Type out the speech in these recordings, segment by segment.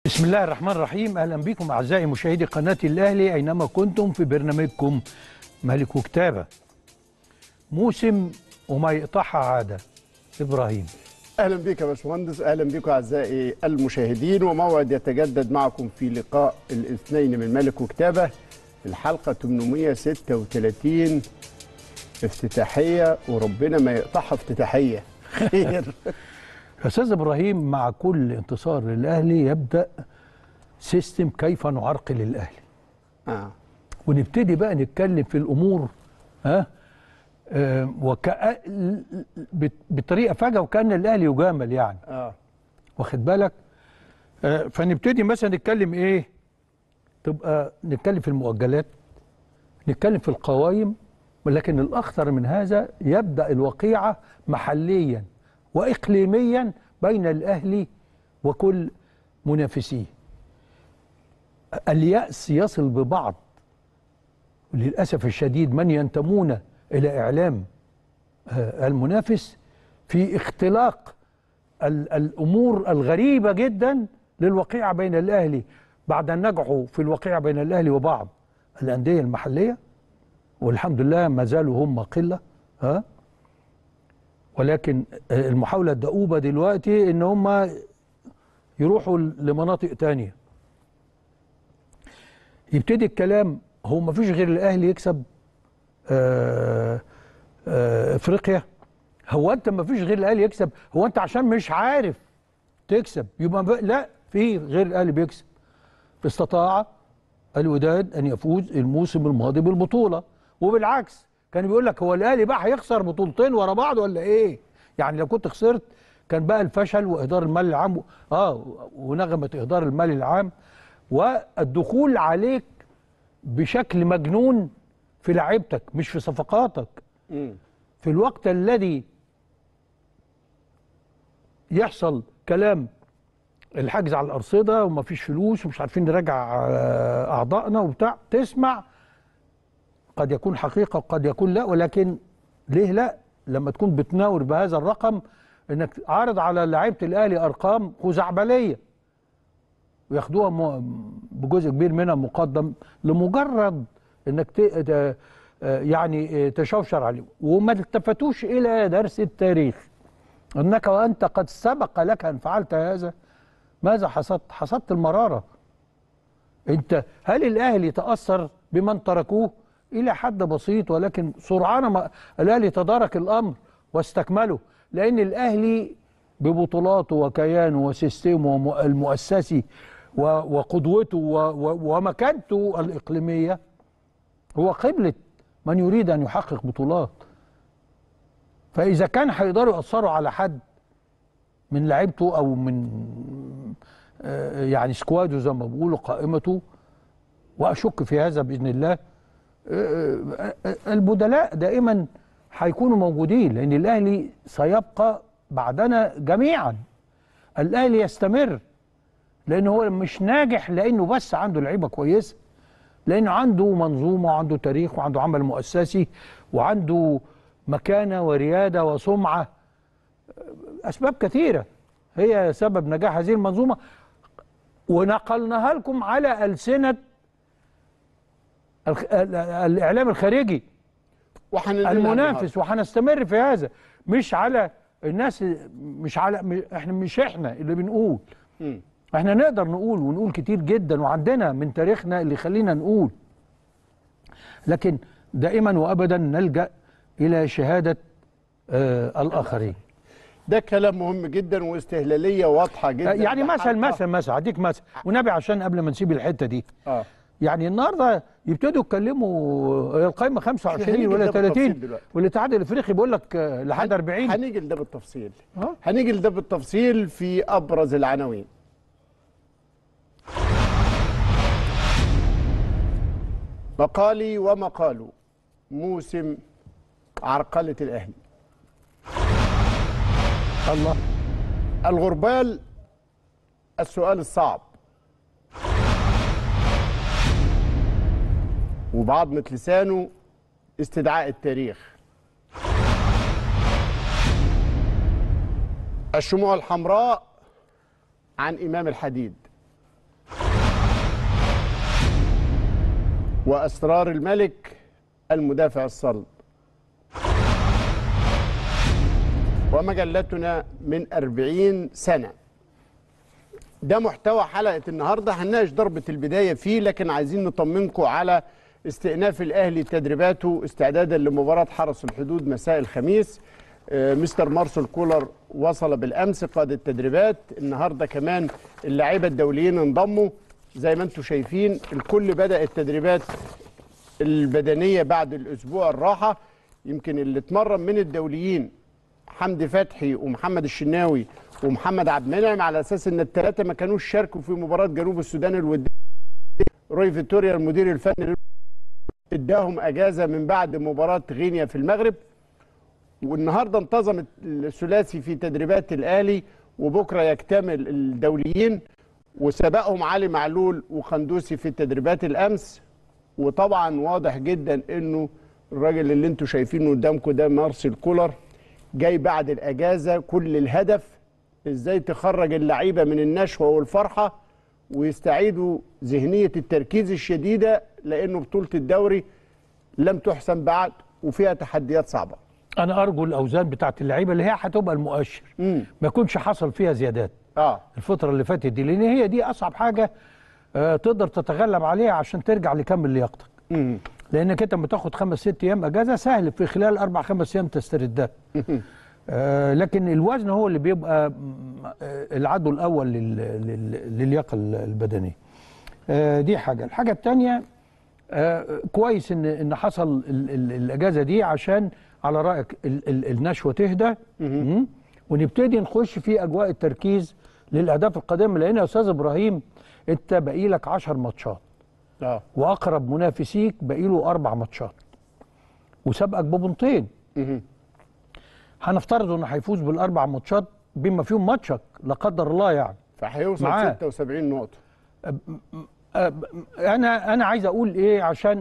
بسم الله الرحمن الرحيم اهلا بكم اعزائي مشاهدي قناه الاهلي اينما كنتم في برنامجكم ملك وكتابه موسم وما يقطعها عاده ابراهيم اهلا بك يا باشمهندس اهلا بكم اعزائي المشاهدين وموعد يتجدد معكم في لقاء الاثنين من ملك وكتابه الحلقه 836 افتتاحيه وربنا ما يقطعها افتتاحيه خير استاذ ابراهيم مع كل انتصار للاهلي يبدا سيستم كيف نعرقل الاهلي آه. ونبتدي بقى نتكلم في الامور ها آه وكأ... بت- بطريقه فجاه وكان الاهلي يجامل يعني اه واخد بالك آه فنبتدي مثلا نتكلم ايه تبقى نتكلم في المؤجلات نتكلم في القوائم ولكن الاخطر من هذا يبدا الوقيعه محليا واقليميا بين الاهلي وكل منافسيه الياس يصل ببعض للاسف الشديد من ينتمون الى اعلام آه، المنافس في اختلاق ال- الامور الغريبه جدا للوقيعه بين الاهلي بعد ان نجحوا في الوقيعه بين الاهلي وبعض الانديه المحليه والحمد لله ما زالوا هم قله ها ولكن آه، المحاوله الدؤوبه دلوقتي ان هم يروحوا لمناطق تانية يبتدي الكلام هو ما فيش غير الاهلي يكسب آه، آه، افريقيا هو انت ما فيش غير الاهلي يكسب هو انت عشان مش عارف تكسب يبقى ب... لا في غير الاهلي بيكسب استطاع الوداد ان يفوز الموسم الماضي بالبطوله وبالعكس كان بيقول لك هو الاهلي بقى هيخسر بطولتين ورا بعض ولا ايه يعني لو كنت خسرت كان بقى الفشل واهدار المال العام اه ونغمه اهدار المال العام والدخول عليك بشكل مجنون في لعيبتك مش في صفقاتك مم. في الوقت الذي يحصل كلام الحجز على الأرصدة ومفيش فلوس ومش عارفين نراجع آه، أعضائنا وبتاع تسمع قد يكون حقيقة وقد يكون لا ولكن ليه لا لما تكون بتناور بهذا الرقم انك عارض على لعيبة الأهلي أرقام خزعبلية وياخدوها م- بجزء كبير منها مقدم لمجرد انك ت... ت- آه، يعني آه، تشوشر عليه وما التفتوش الى درس التاريخ انك وانت قد سبق لك ان فعلت هذا ماذا حصدت؟ حصدت المراره انت هل الاهلي تاثر بمن تركوه الى حد بسيط ولكن سرعان ما الاهلي تدارك الامر واستكمله لان الاهلي ببطولاته وكيانه وسيستمه وم- المؤسسي و- وقدوته و- و- ومكانته الاقليميه هو قبلة من يريد أن يحقق بطولات فإذا كان هيقدروا يأثروا على حد من لعيبته أو من آه، يعني سكواده زي ما بيقولوا قائمته وأشك في هذا بإذن الله آه، آه، البدلاء دائما هيكونوا موجودين لأن الأهلي سيبقى بعدنا جميعا الأهلي يستمر لأنه هو مش ناجح لأنه بس عنده لعيبة كويسة لانه عنده منظومه وعنده تاريخ وعنده عمل مؤسسي وعنده مكانه ورياده وسمعه اسباب كثيره هي سبب نجاح هذه المنظومه ونقلناها لكم على السنه الخ- ال- الاعلام الخارجي وحننقلها المنافس وهنستمر في هذا مش على الناس مش على م- احنا مش احنا اللي بنقول مم. احنا نقدر نقول ونقول كتير جدا وعندنا من تاريخنا اللي يخلينا نقول لكن دائما وابدا نلجا الى شهاده آه الاخرين ده كلام مهم جدا واستهلاليه واضحه جدا آه يعني ده مثل حلقة- مثل مثل هديك مثل ونبي عشان قبل ما نسيب الحته دي اه يعني النهارده يبتدوا يتكلموا القائمه 25 هنيجي ولا لده بالتفصيل 30 دلوقتي. والاتحاد الافريقي بيقول لك آه، لحد 40 هنيجي لده بالتفصيل آه. هنيجي لده بالتفصيل في ابرز العناوين مقالي ومقاله موسم عرقلة الأهلي الله الغربال السؤال الصعب وبعضمة لسانه استدعاء التاريخ الشموع الحمراء عن إمام الحديد وأسرار الملك المدافع الصلب ومجلتنا من أربعين سنة ده محتوى حلقة النهاردة هنناقش ضربة البداية فيه لكن عايزين نطمنكم على استئناف الأهلي تدريباته استعدادا لمباراة حرس الحدود مساء الخميس آه، مستر مارسيل كولر وصل بالأمس قاد التدريبات النهاردة كمان اللاعيبة الدوليين انضموا زي ما انتم شايفين الكل بدأ التدريبات البدنية بعد الأسبوع الراحة يمكن اللي اتمرن من الدوليين حمدي فتحي ومحمد الشناوي ومحمد عبد المنعم على اساس ان الثلاثه ما كانوش شاركوا في مباراه جنوب السودان الوديه روي فيتوريا المدير الفني اداهم اجازه من بعد مباراه غينيا في المغرب والنهارده انتظم الثلاثي في تدريبات الاهلي وبكره يكتمل الدوليين وسبقهم علي معلول وخندوسي في تدريبات الامس وطبعا واضح جدا انه الراجل اللي انتم شايفينه قدامكم ده مارسيل كولر جاي بعد الاجازه كل الهدف ازاي تخرج اللعيبه من النشوه والفرحه ويستعيدوا ذهنيه التركيز الشديده لانه بطوله الدوري لم تحسم بعد وفيها تحديات صعبه انا ارجو الاوزان بتاعت اللعيبه اللي هي هتبقى المؤشر امم ما يكونش حصل فيها زيادات اه الفتره اللي فاتت دي لان هي دي اصعب حاجه آه، تقدر تتغلب عليها عشان ترجع لكمل لياقتك امم لانك انت لما تاخد خمس ست ايام اجازه سهل في خلال اربع خمس ايام تستردها آه لكن الوزن هو اللي بيبقى م- آه، العدو الاول لل- لل- للياقه ال- البدنيه آه دي حاجه الحاجه الثانيه آه كويس ان ان حصل ال ال الاجازه دي عشان على رايك ال ال النشوه تهدى مم. ونبتدي نخش في اجواء التركيز للاهداف القادمه لان يا استاذ ابراهيم انت باقي لك 10 ماتشات اه واقرب منافسيك باقي له اربع ماتشات وسابقك ببنطين مهم. هنفترض انه هيفوز بالاربع ماتشات بما فيهم ماتشك لا قدر الله يعني فهيوصل معاه. 76 نقطه أه، انا انا عايز اقول ايه عشان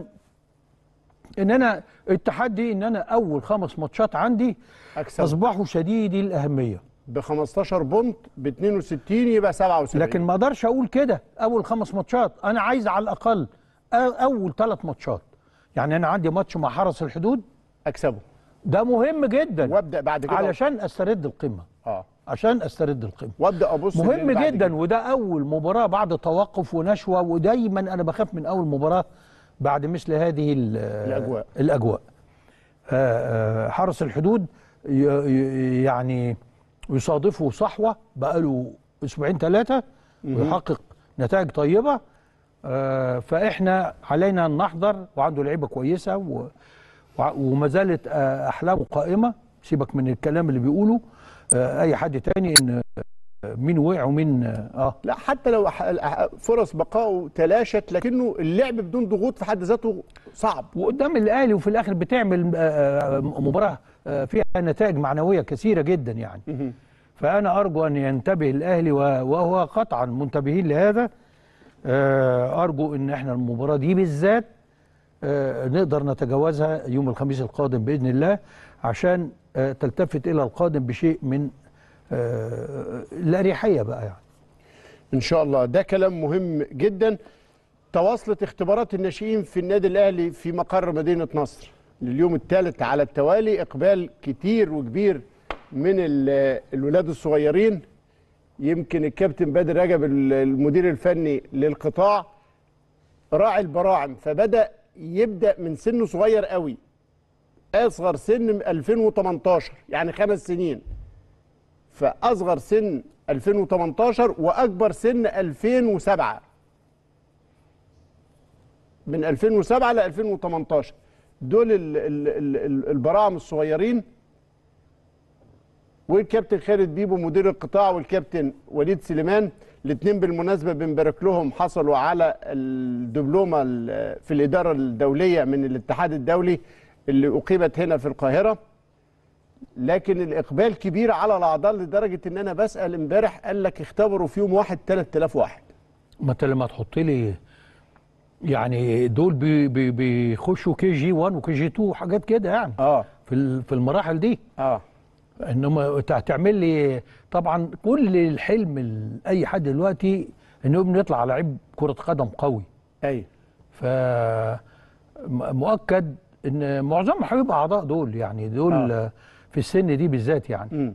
ان انا التحدي ان انا اول خمس ماتشات عندي اكسب اصبحوا شديدي الاهميه ب 15 بونت ب 62 يبقى 77 لكن ما اقدرش اقول كده اول خمس ماتشات انا عايز على الاقل أ- اول ثلاث ماتشات يعني انا عندي ماتش مع حرس الحدود اكسبه ده مهم جدا وابدا بعد كده علشان استرد القمه اه عشان استرد القمه وابدا ابص مهم للي بعد جدا كده. وده اول مباراه بعد توقف ونشوه ودايما انا بخاف من اول مباراه بعد مثل هذه ال- الأجواء. الاجواء آه، آه، حرس الحدود ي- ي- يعني يصادفه صحوه بقاله اسبوعين ثلاثه ويحقق نتائج طيبه آه، فاحنا علينا ان نحضر وعنده لعيبه كويسه و- وع- وما زالت آه، احلامه قائمه سيبك من الكلام اللي بيقوله آه، اي حد تاني ان آه، مين وقع ومين اه لا حتى لو ح- فرص بقائه تلاشت لكنه اللعب بدون ضغوط في حد ذاته صعب وقدام الاهلي وفي الاخر بتعمل آه، آه، مباراه آه، فيها نتائج معنويه كثيره جدا يعني فانا ارجو ان ينتبه الاهلي و- وهو قطعا منتبهين لهذا آه، ارجو ان احنا المباراه دي بالذات آه، نقدر نتجاوزها يوم الخميس القادم باذن الله عشان آه، تلتفت الى القادم بشيء من آه، الاريحيه بقى يعني ان شاء الله ده كلام مهم جدا تواصلت اختبارات الناشئين في النادي الاهلي في مقر مدينه نصر لليوم الثالث على التوالي اقبال كتير وكبير من ال- الولاد الصغيرين يمكن الكابتن بدر رجب ال- المدير الفني للقطاع راعي البراعم فبدا يبدا من سن صغير قوي اصغر سن 2018 يعني خمس سنين فاصغر سن 2018 واكبر سن 2007 من 2007 ل 2018 دول ال ال ال ال البراعم الصغيرين والكابتن خالد بيبو مدير القطاع والكابتن وليد سليمان الاثنين بالمناسبه بنبارك لهم حصلوا على الدبلومه ال- في الاداره الدوليه من الاتحاد الدولي اللي اقيمت هنا في القاهره لكن الاقبال كبير على الاعضاء لدرجه ان انا بسال امبارح قال لك اختبروا في يوم واحد 3000 واحد ما انت لما تحط لي يعني دول بي بي بيخشوا كي جي 1 وكي جي 2 وحاجات كده يعني اه في ال- في المراحل دي اه انما انت هتعمل لي طبعا كل الحلم ال- اي حد دلوقتي انه ابنه يطلع لعيب كره قدم قوي ايوه ف م- مؤكد ان معظمهم هيبقى اعضاء دول يعني دول آه. آه. في السن دي بالذات يعني مم.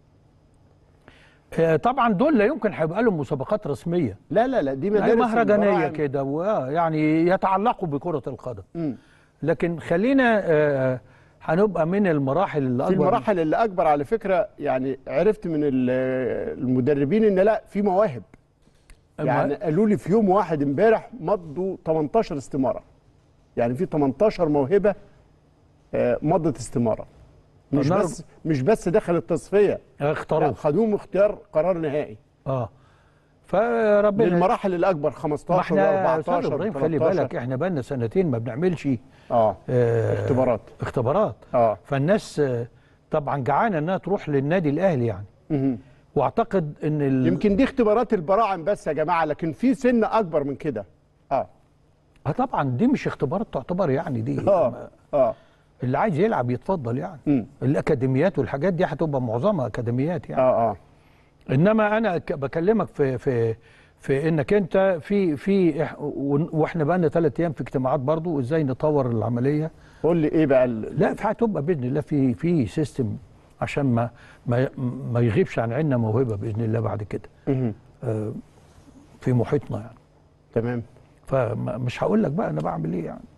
آه، طبعا دول لا يمكن هيبقى لهم مسابقات رسميه لا لا لا دي مدارس يعني مهرجانيه البراعم. كده وآه، يعني يتعلقوا بكره القدم مم. لكن خلينا آه، هنبقى من المراحل اللي في اكبر المراحل اللي اكبر على فكره يعني عرفت من ال- المدربين ان لا في مواهب يعني قالوا لي في يوم واحد امبارح مضوا 18 استماره يعني في 18 موهبه آه، مضت استماره مش طب بس مش بس دخل التصفيه لا اختاروه خدوهم اختيار قرار نهائي اه فربنا للمراحل الاكبر ما 15 احنا يا استاذ 14 ابراهيم خلي 13. بالك احنا بقالنا سنتين ما بنعملش اه آه اختبارات اختبارات اه فالناس آه، طبعا جعانه انها تروح للنادي الاهلي يعني مهم. واعتقد ان ال... يمكن دي اختبارات البراعم بس يا جماعه لكن في سن اكبر من كده اه آه طبعا دي مش اختبارات تعتبر يعني دي اه اه اللي عايز يلعب يتفضل يعني مم. الاكاديميات والحاجات دي هتبقى معظمها اكاديميات يعني اه اه انما انا ك- بكلمك في في في انك انت في في إح- ون- واحنا بقى لنا ثلاث ايام في اجتماعات برضو ازاي نطور العمليه قول لي ايه بقى ال... لا في هتبقى باذن الله في في سيستم عشان ما ما ما يغيبش عن عيننا موهبه باذن الله بعد كده مهم. آه، في محيطنا يعني تمام فمش هقول لك بقى انا بعمل ايه يعني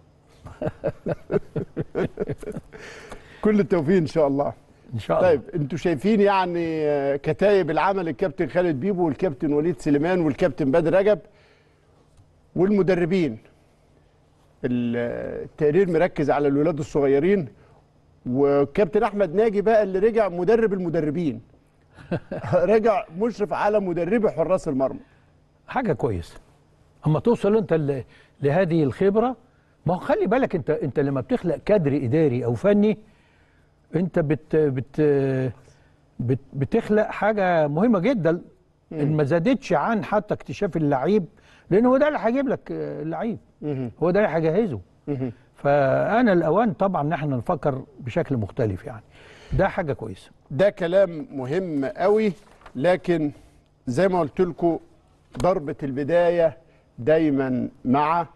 كل التوفيق ان شاء الله ان شاء الله طيب انتوا شايفين يعني آه، كتايب العمل الكابتن خالد بيبو والكابتن وليد سليمان والكابتن بدر رجب والمدربين ال- التقرير مركز على الولاد الصغيرين وكابتن احمد ناجي بقى اللي رجع مدرب المدربين رجع مشرف على مدربي حراس المرمى حاجه كويسه اما توصل انت ل- لهذه الخبره ما هو خلي بالك انت انت لما بتخلق كادر اداري او فني انت بت بت بت بتخلق حاجه مهمه جدا إن ما زادتش عن حتى اكتشاف اللعيب لان هو ده اللي هيجيب لك آه، اللعيب مهم. هو ده اللي هيجهزه مهم. فانا الاوان طبعا ان احنا نفكر بشكل مختلف يعني ده حاجه كويسه ده كلام مهم قوي لكن زي ما قلت لكم ضربة البداية دايما مع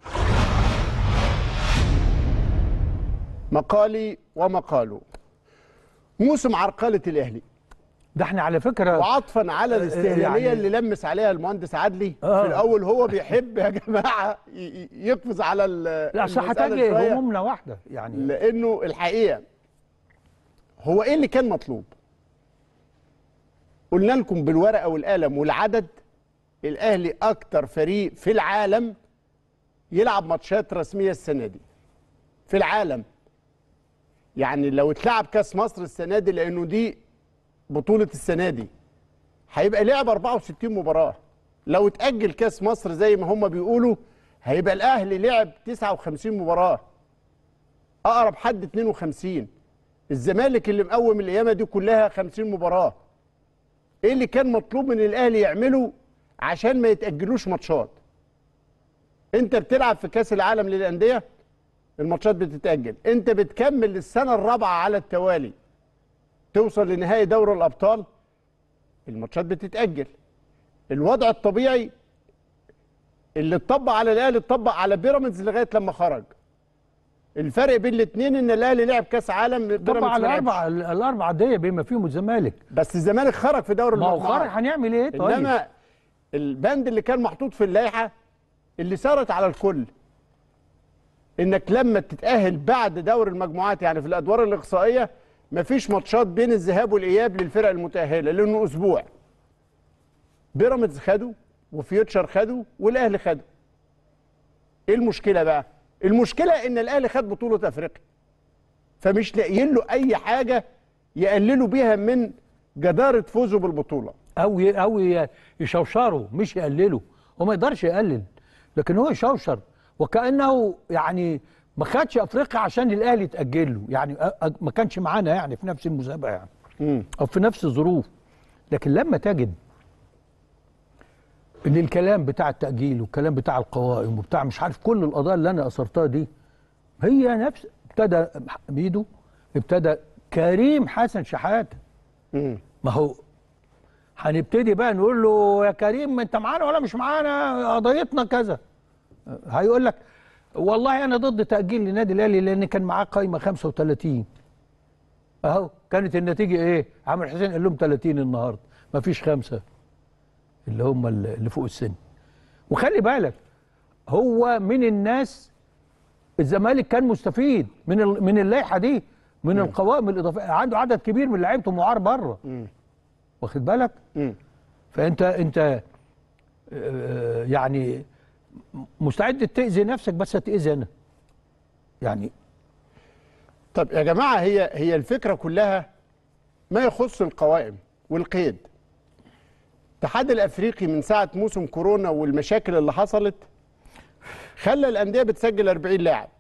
مقالي ومقاله موسم عرقلة الأهلي ده احنا على فكره وعطفا على الاستهلالية يعني- اللي لمس عليها المهندس عدلي آه. في الأول هو بيحب يا جماعة ي- ي- يقفز على ال- لا صح المسألة هتجي شوية. همومنا واحده يعني لانه الحقيقه هو ايه اللي كان مطلوب قلنا لكم بالورقه والقلم والعدد الاهلي اكتر فريق في العالم يلعب ماتشات رسميه السنه دي في العالم يعني لو اتلعب كاس مصر السنه دي لانه دي بطوله السنه دي هيبقى لعب 64 مباراه لو اتاجل كاس مصر زي ما هم بيقولوا هيبقى الاهلي لعب 59 مباراه اقرب حد 52 الزمالك اللي مقوم الايامه دي كلها 50 مباراه ايه اللي كان مطلوب من الاهلي يعمله عشان ما يتاجلوش ماتشات انت بتلعب في كاس العالم للانديه الماتشات بتتاجل انت بتكمل السنه الرابعه على التوالي توصل لنهائي دوري الابطال الماتشات بتتاجل الوضع الطبيعي اللي اتطبق على الاهلي اتطبق على بيراميدز لغايه لما خرج الفرق بين الاثنين ان الاهلي لعب كاس عالم بيراميدز طبعا ما لعبش. الاربع الاربع ديه بما فيهم الزمالك بس الزمالك خرج في دوري ما هو المجموعات خارج هنعمل ايه طيب انما البند اللي كان محطوط في اللائحه اللي سارت على الكل انك لما تتاهل بعد دور المجموعات يعني في الادوار الاقصائيه مفيش ماتشات بين الذهاب والاياب للفرق المتاهله لانه اسبوع بيراميدز خدوا وفيوتشر خدوا والاهلي خدوا ايه المشكله بقى المشكله ان الاهلي خد بطوله افريقيا فمش لاقيين له اي حاجه يقللوا بيها من جداره فوزه بالبطوله او ي- او ي- يشوشروا مش يقللوا هو ما يقدرش يقلل لكن هو يشوشر وكانه يعني ما خدش افريقيا عشان الاهلي يتاجل له يعني أ- أ- ما كانش معانا يعني في نفس المسابقه يعني مم. او في نفس الظروف لكن لما تجد ان الكلام بتاع التاجيل والكلام بتاع القوائم وبتاع مش عارف كل القضايا اللي انا اثرتها دي هي نفس ابتدى ميدو ابتدى كريم حسن شحاته مم. ما هو هنبتدي بقى نقول له يا كريم انت معانا ولا مش معانا قضيتنا كذا هيقول لك والله انا ضد تاجيل لنادي الاهلي لان كان معاه قايمه 35 اهو كانت النتيجه ايه عامر حسين قال لهم 30 النهارده ما فيش خمسه اللي هم اللي فوق السن وخلي بالك هو من الناس الزمالك كان مستفيد من ال- من اللائحه دي من القوائم الاضافيه عنده عدد كبير من لعيبته معار بره واخد بالك مم. فانت انت آه، يعني مستعد تاذي نفسك بس هتاذي انا يعني طب يا جماعه هي هي الفكره كلها ما يخص القوائم والقيد الاتحاد الافريقي من ساعه موسم كورونا والمشاكل اللي حصلت خلى الانديه بتسجل 40 لاعب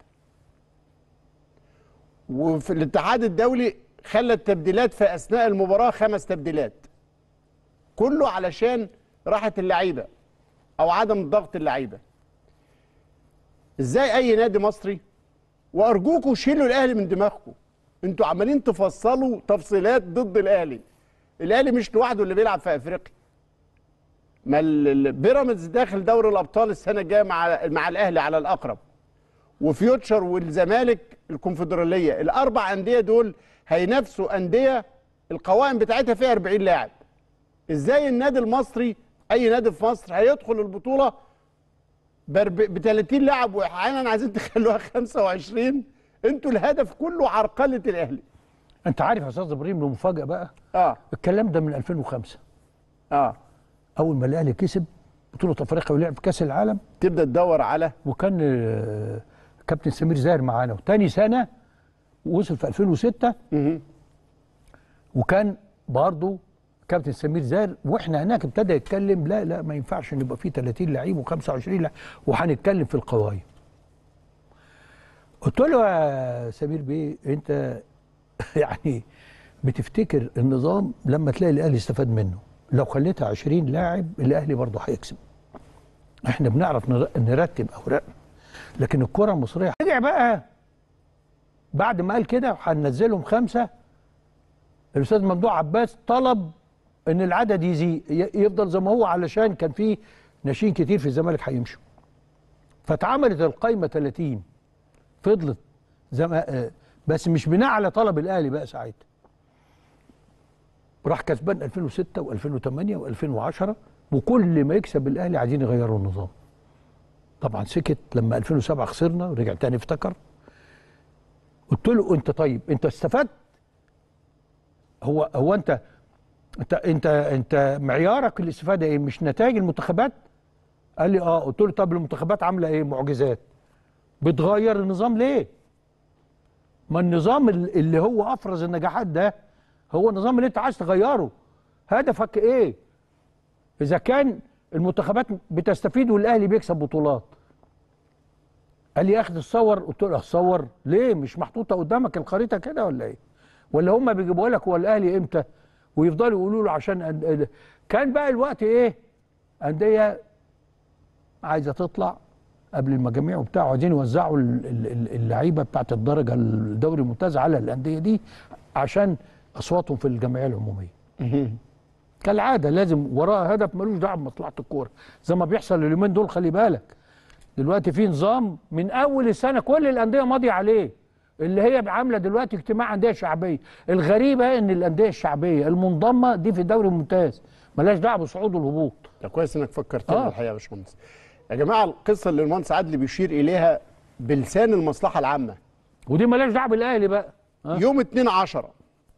وفي الاتحاد الدولي خلى التبديلات في اثناء المباراه خمس تبديلات كله علشان راحه اللعيبه او عدم ضغط اللعيبه ازاي اي نادي مصري وارجوكوا شيلوا الاهلي من دماغكم انتوا عمالين تفصلوا تفصيلات ضد الاهلي الاهلي مش لوحده اللي بيلعب في افريقيا ما ال- ال- بيراميدز داخل دوري الابطال السنه الجايه مع مع الاهلي على الاقرب وفيوتشر والزمالك الكونفدراليه الاربع انديه دول هينافسوا انديه القوائم بتاعتها فيها 40 لاعب ازاي النادي المصري اي نادي في مصر هيدخل البطوله ب 30 لاعب واحيانا عايزين تخلوها 25 انتوا الهدف كله عرقله الاهلي انت عارف يا استاذ ابراهيم المفاجاه بقى اه الكلام ده من 2005 اه اول ما الاهلي كسب بطوله افريقيا ولعب في كاس العالم تبدا تدور على وكان آه، كابتن سمير زاهر معانا وتاني سنه وصل في 2006 مهم. وكان برضه كابتن سمير زاهر واحنا هناك ابتدى يتكلم لا لا ما ينفعش ان يبقى فيه 30 لعيب و25 لعيب وهنتكلم في القوائم قلت له يا سمير بيه انت يعني بتفتكر النظام لما تلاقي الاهلي استفاد منه لو خليتها 20 لاعب الاهلي برضه هيكسب احنا بنعرف نر- نرتب اوراقنا لكن الكره المصريه رجع بقى بعد ما قال كده هننزلهم خمسه الاستاذ ممدوح عباس طلب ان العدد يزيد ي- يفضل زي ما هو علشان كان في ناشئين كتير في الزمالك هيمشوا فاتعملت القايمه 30 فضلت زي ما آه، بس مش بناء على طلب الاهلي بقى ساعتها راح كسبان 2006 و2008 و2010 وكل ما يكسب الاهلي عايزين يغيروا النظام طبعا سكت لما 2007 خسرنا ورجع تاني افتكر قلت له انت طيب انت استفدت هو هو انت انت انت انت معيارك الاستفاده ايه مش نتائج المنتخبات قال لي اه قلت له طب المنتخبات عامله ايه معجزات بتغير النظام ليه ما النظام ال- اللي هو افرز النجاحات ده هو النظام اللي انت عايز تغيره هدفك ايه اذا كان المنتخبات بتستفيد والاهلي بيكسب بطولات قال لي اخد الصور قلت له اتصور ليه مش محطوطه قدامك الخريطه كده ولا ايه ولا هم بيجيبوا لك هو الاهلي امتى ويفضلوا يقولوا له عشان أن... كان بقى الوقت ايه انديه عايزه تطلع قبل المجاميع وبتاع عايزين يوزعوا ال- ال- ال- اللعيبه بتاعت الدرجه الدوري الممتاز على الانديه دي عشان اصواتهم في الجمعيه العموميه كالعاده لازم وراء هدف ملوش دعوه بمصلحه الكوره زي ما بيحصل اليومين دول خلي بالك دلوقتي في نظام من اول السنه كل الانديه ماضيه عليه اللي هي عامله دلوقتي اجتماع انديه شعبيه الغريبه ان الانديه الشعبيه المنضمه دي في الدوري الممتاز ملهاش دعوه بالصعود والهبوط ده كويس انك فكرتني آه. الحقيقه يا باشمهندس يا جماعه القصه اللي المهندس عدلي بيشير اليها بلسان المصلحه العامه ودي ملهاش دعوه بالاهلي بقى ها؟ يوم 2 10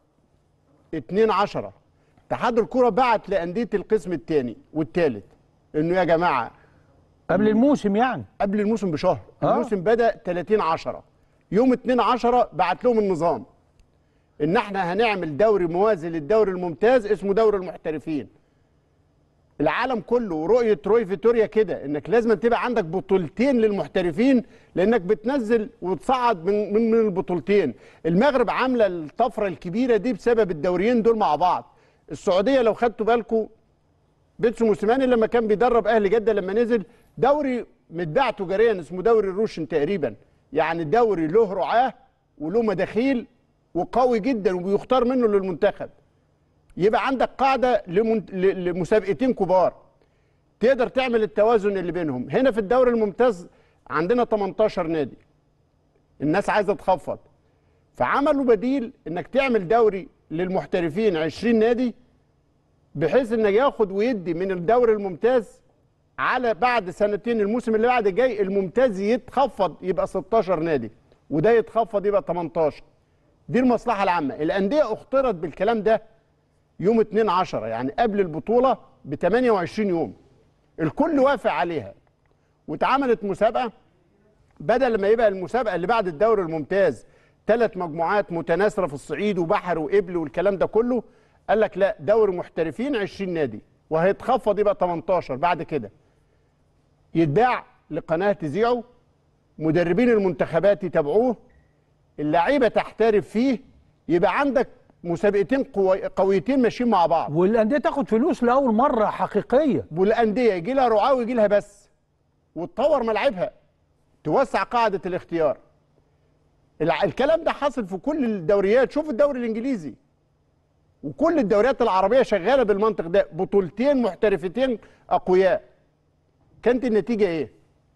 2 10 اتحاد الكره بعت لانديه القسم الثاني والثالث انه يا جماعه قبل الموسم يعني قبل الموسم بشهر آه. الموسم بدا 30 10 يوم 2 10 بعت لهم النظام ان احنا هنعمل دوري موازي للدوري الممتاز اسمه دوري المحترفين العالم كله ورؤيه روي فيتوريا كده انك لازم تبقى عندك بطولتين للمحترفين لانك بتنزل وتصعد من من من البطولتين المغرب عامله الطفره الكبيره دي بسبب الدوريين دول مع بعض السعوديه لو خدتوا بالكم بيتسو موسيماني لما كان بيدرب اهلي جده لما نزل دوري متباع تجاريا اسمه دوري الروشن تقريبا يعني دوري له رعاه وله مداخيل وقوي جدا وبيختار منه للمنتخب يبقى عندك قاعده لمن... ل- لمسابقتين كبار تقدر تعمل التوازن اللي بينهم هنا في الدوري الممتاز عندنا 18 نادي الناس عايزه تخفض فعملوا بديل انك تعمل دوري للمحترفين 20 نادي بحيث انك ياخد ويدي من الدوري الممتاز على بعد سنتين الموسم اللي بعد الجاي الممتاز يتخفض يبقى 16 نادي وده يتخفض يبقى 18 دي المصلحه العامه الانديه اخترت بالكلام ده يوم 2 10 يعني قبل البطوله ب 28 يوم الكل وافق عليها واتعملت مسابقه بدل ما يبقى المسابقه اللي بعد الدوري الممتاز ثلاث مجموعات متناثره في الصعيد وبحر وقبل والكلام ده كله قال لك لا دوري محترفين 20 نادي وهيتخفض يبقى 18 بعد كده يتباع لقناه تذيعه مدربين المنتخبات يتابعوه اللعيبه تحترف فيه يبقى عندك مسابقتين قوي- قويتين ماشيين مع بعض والانديه تاخد فلوس لاول مره حقيقيه والانديه يجي لها رعاه ويجي لها بس وتطور ملاعبها توسع قاعده الاختيار الع- الكلام ده حاصل في كل الدوريات شوف الدوري الانجليزي وكل الدوريات العربيه شغاله بالمنطق ده بطولتين محترفتين اقوياء كانت النتيجه ايه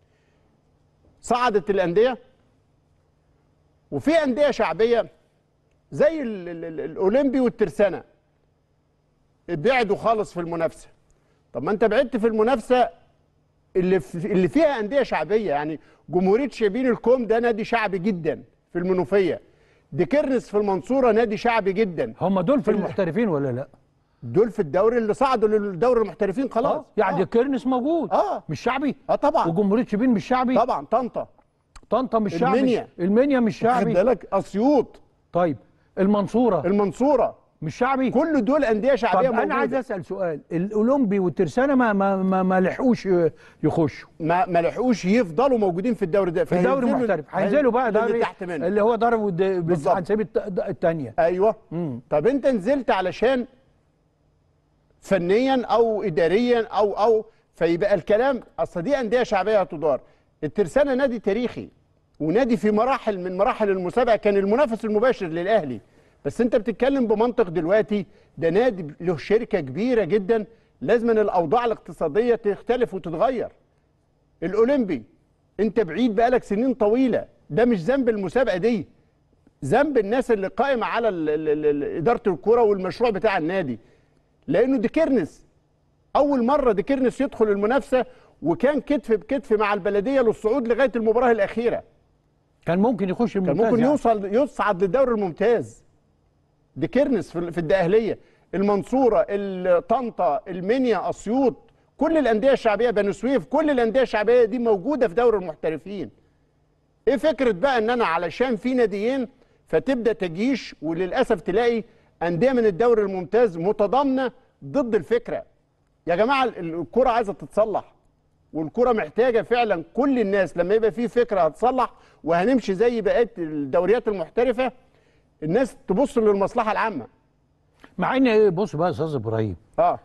صعدت الانديه وفي انديه شعبيه زي ال- ال- ال- الاولمبي والترسانه بعدوا خالص في المنافسه طب ما انت بعدت في المنافسه اللي في اللي فيها انديه شعبيه يعني جمهوريه شبين الكوم ده نادي شعبي جدا في المنوفيه ديكرنس في المنصوره نادي شعبي جدا هم دول في ال- المحترفين ولا لا؟ دول في الدوري اللي صعدوا للدوري المحترفين خلاص اه يعني اه, كيرنس موجود آه. مش شعبي آه طبعا وجمهوريه شبين مش شعبي طبعا طنطا طنطا مش شعبي المنيا. المنيا مش خد شعبي بالك اسيوط طيب المنصوره المنصوره مش شعبي كل دول انديه طب شعبيه انا عايز موجوده اسال سؤال الاولمبي والترسانه ما ما ما, ما لحقوش يخشوا ما ما لحقوش يفضلوا موجودين في الدوري ده في الدوري فهينزلوا- المحترف هينزلوا بقى اللي دوري تحت منه اللي هو دوري ود- بس بالظبط. هنسيب الت- الثانيه ايوه مم. طب انت نزلت علشان فنيا او اداريا او او فيبقى الكلام اصل دي انديه شعبيه هتدار الترسانه نادي تاريخي ونادي في مراحل من مراحل المسابقه كان المنافس المباشر للاهلي بس انت بتتكلم بمنطق دلوقتي ده نادي له شركه كبيره جدا لازم أن الاوضاع الاقتصاديه تختلف وتتغير الاولمبي انت بعيد بقالك سنين طويله ده مش ذنب المسابقه دي ذنب الناس اللي قائمه على ال- ال- ال- اداره الكره والمشروع بتاع النادي لانه دي كيرنس اول مره دي كيرنس يدخل المنافسه وكان كتف بكتف مع البلديه للصعود لغايه المباراه الاخيره كان ممكن يخش كان الممتاز ممكن يعني. يوصل يصعد للدوري الممتاز دي كيرنس في في الدقهليه المنصوره ال- طنطا المنيا اسيوط كل الانديه الشعبيه بني سويف كل الانديه الشعبيه دي موجوده في دوري المحترفين ايه فكره بقى ان انا علشان في ناديين فتبدا تجيش وللاسف تلاقي انديه من الدوري الممتاز متضامنه ضد الفكره يا جماعه ال- الكره عايزه تتصلح والكره محتاجه فعلا كل الناس لما يبقى في فكره هتصلح وهنمشي زي بقيه الدوريات المحترفه الناس تبص للمصلحه العامه مع ان بص بقى يا استاذ ابراهيم اه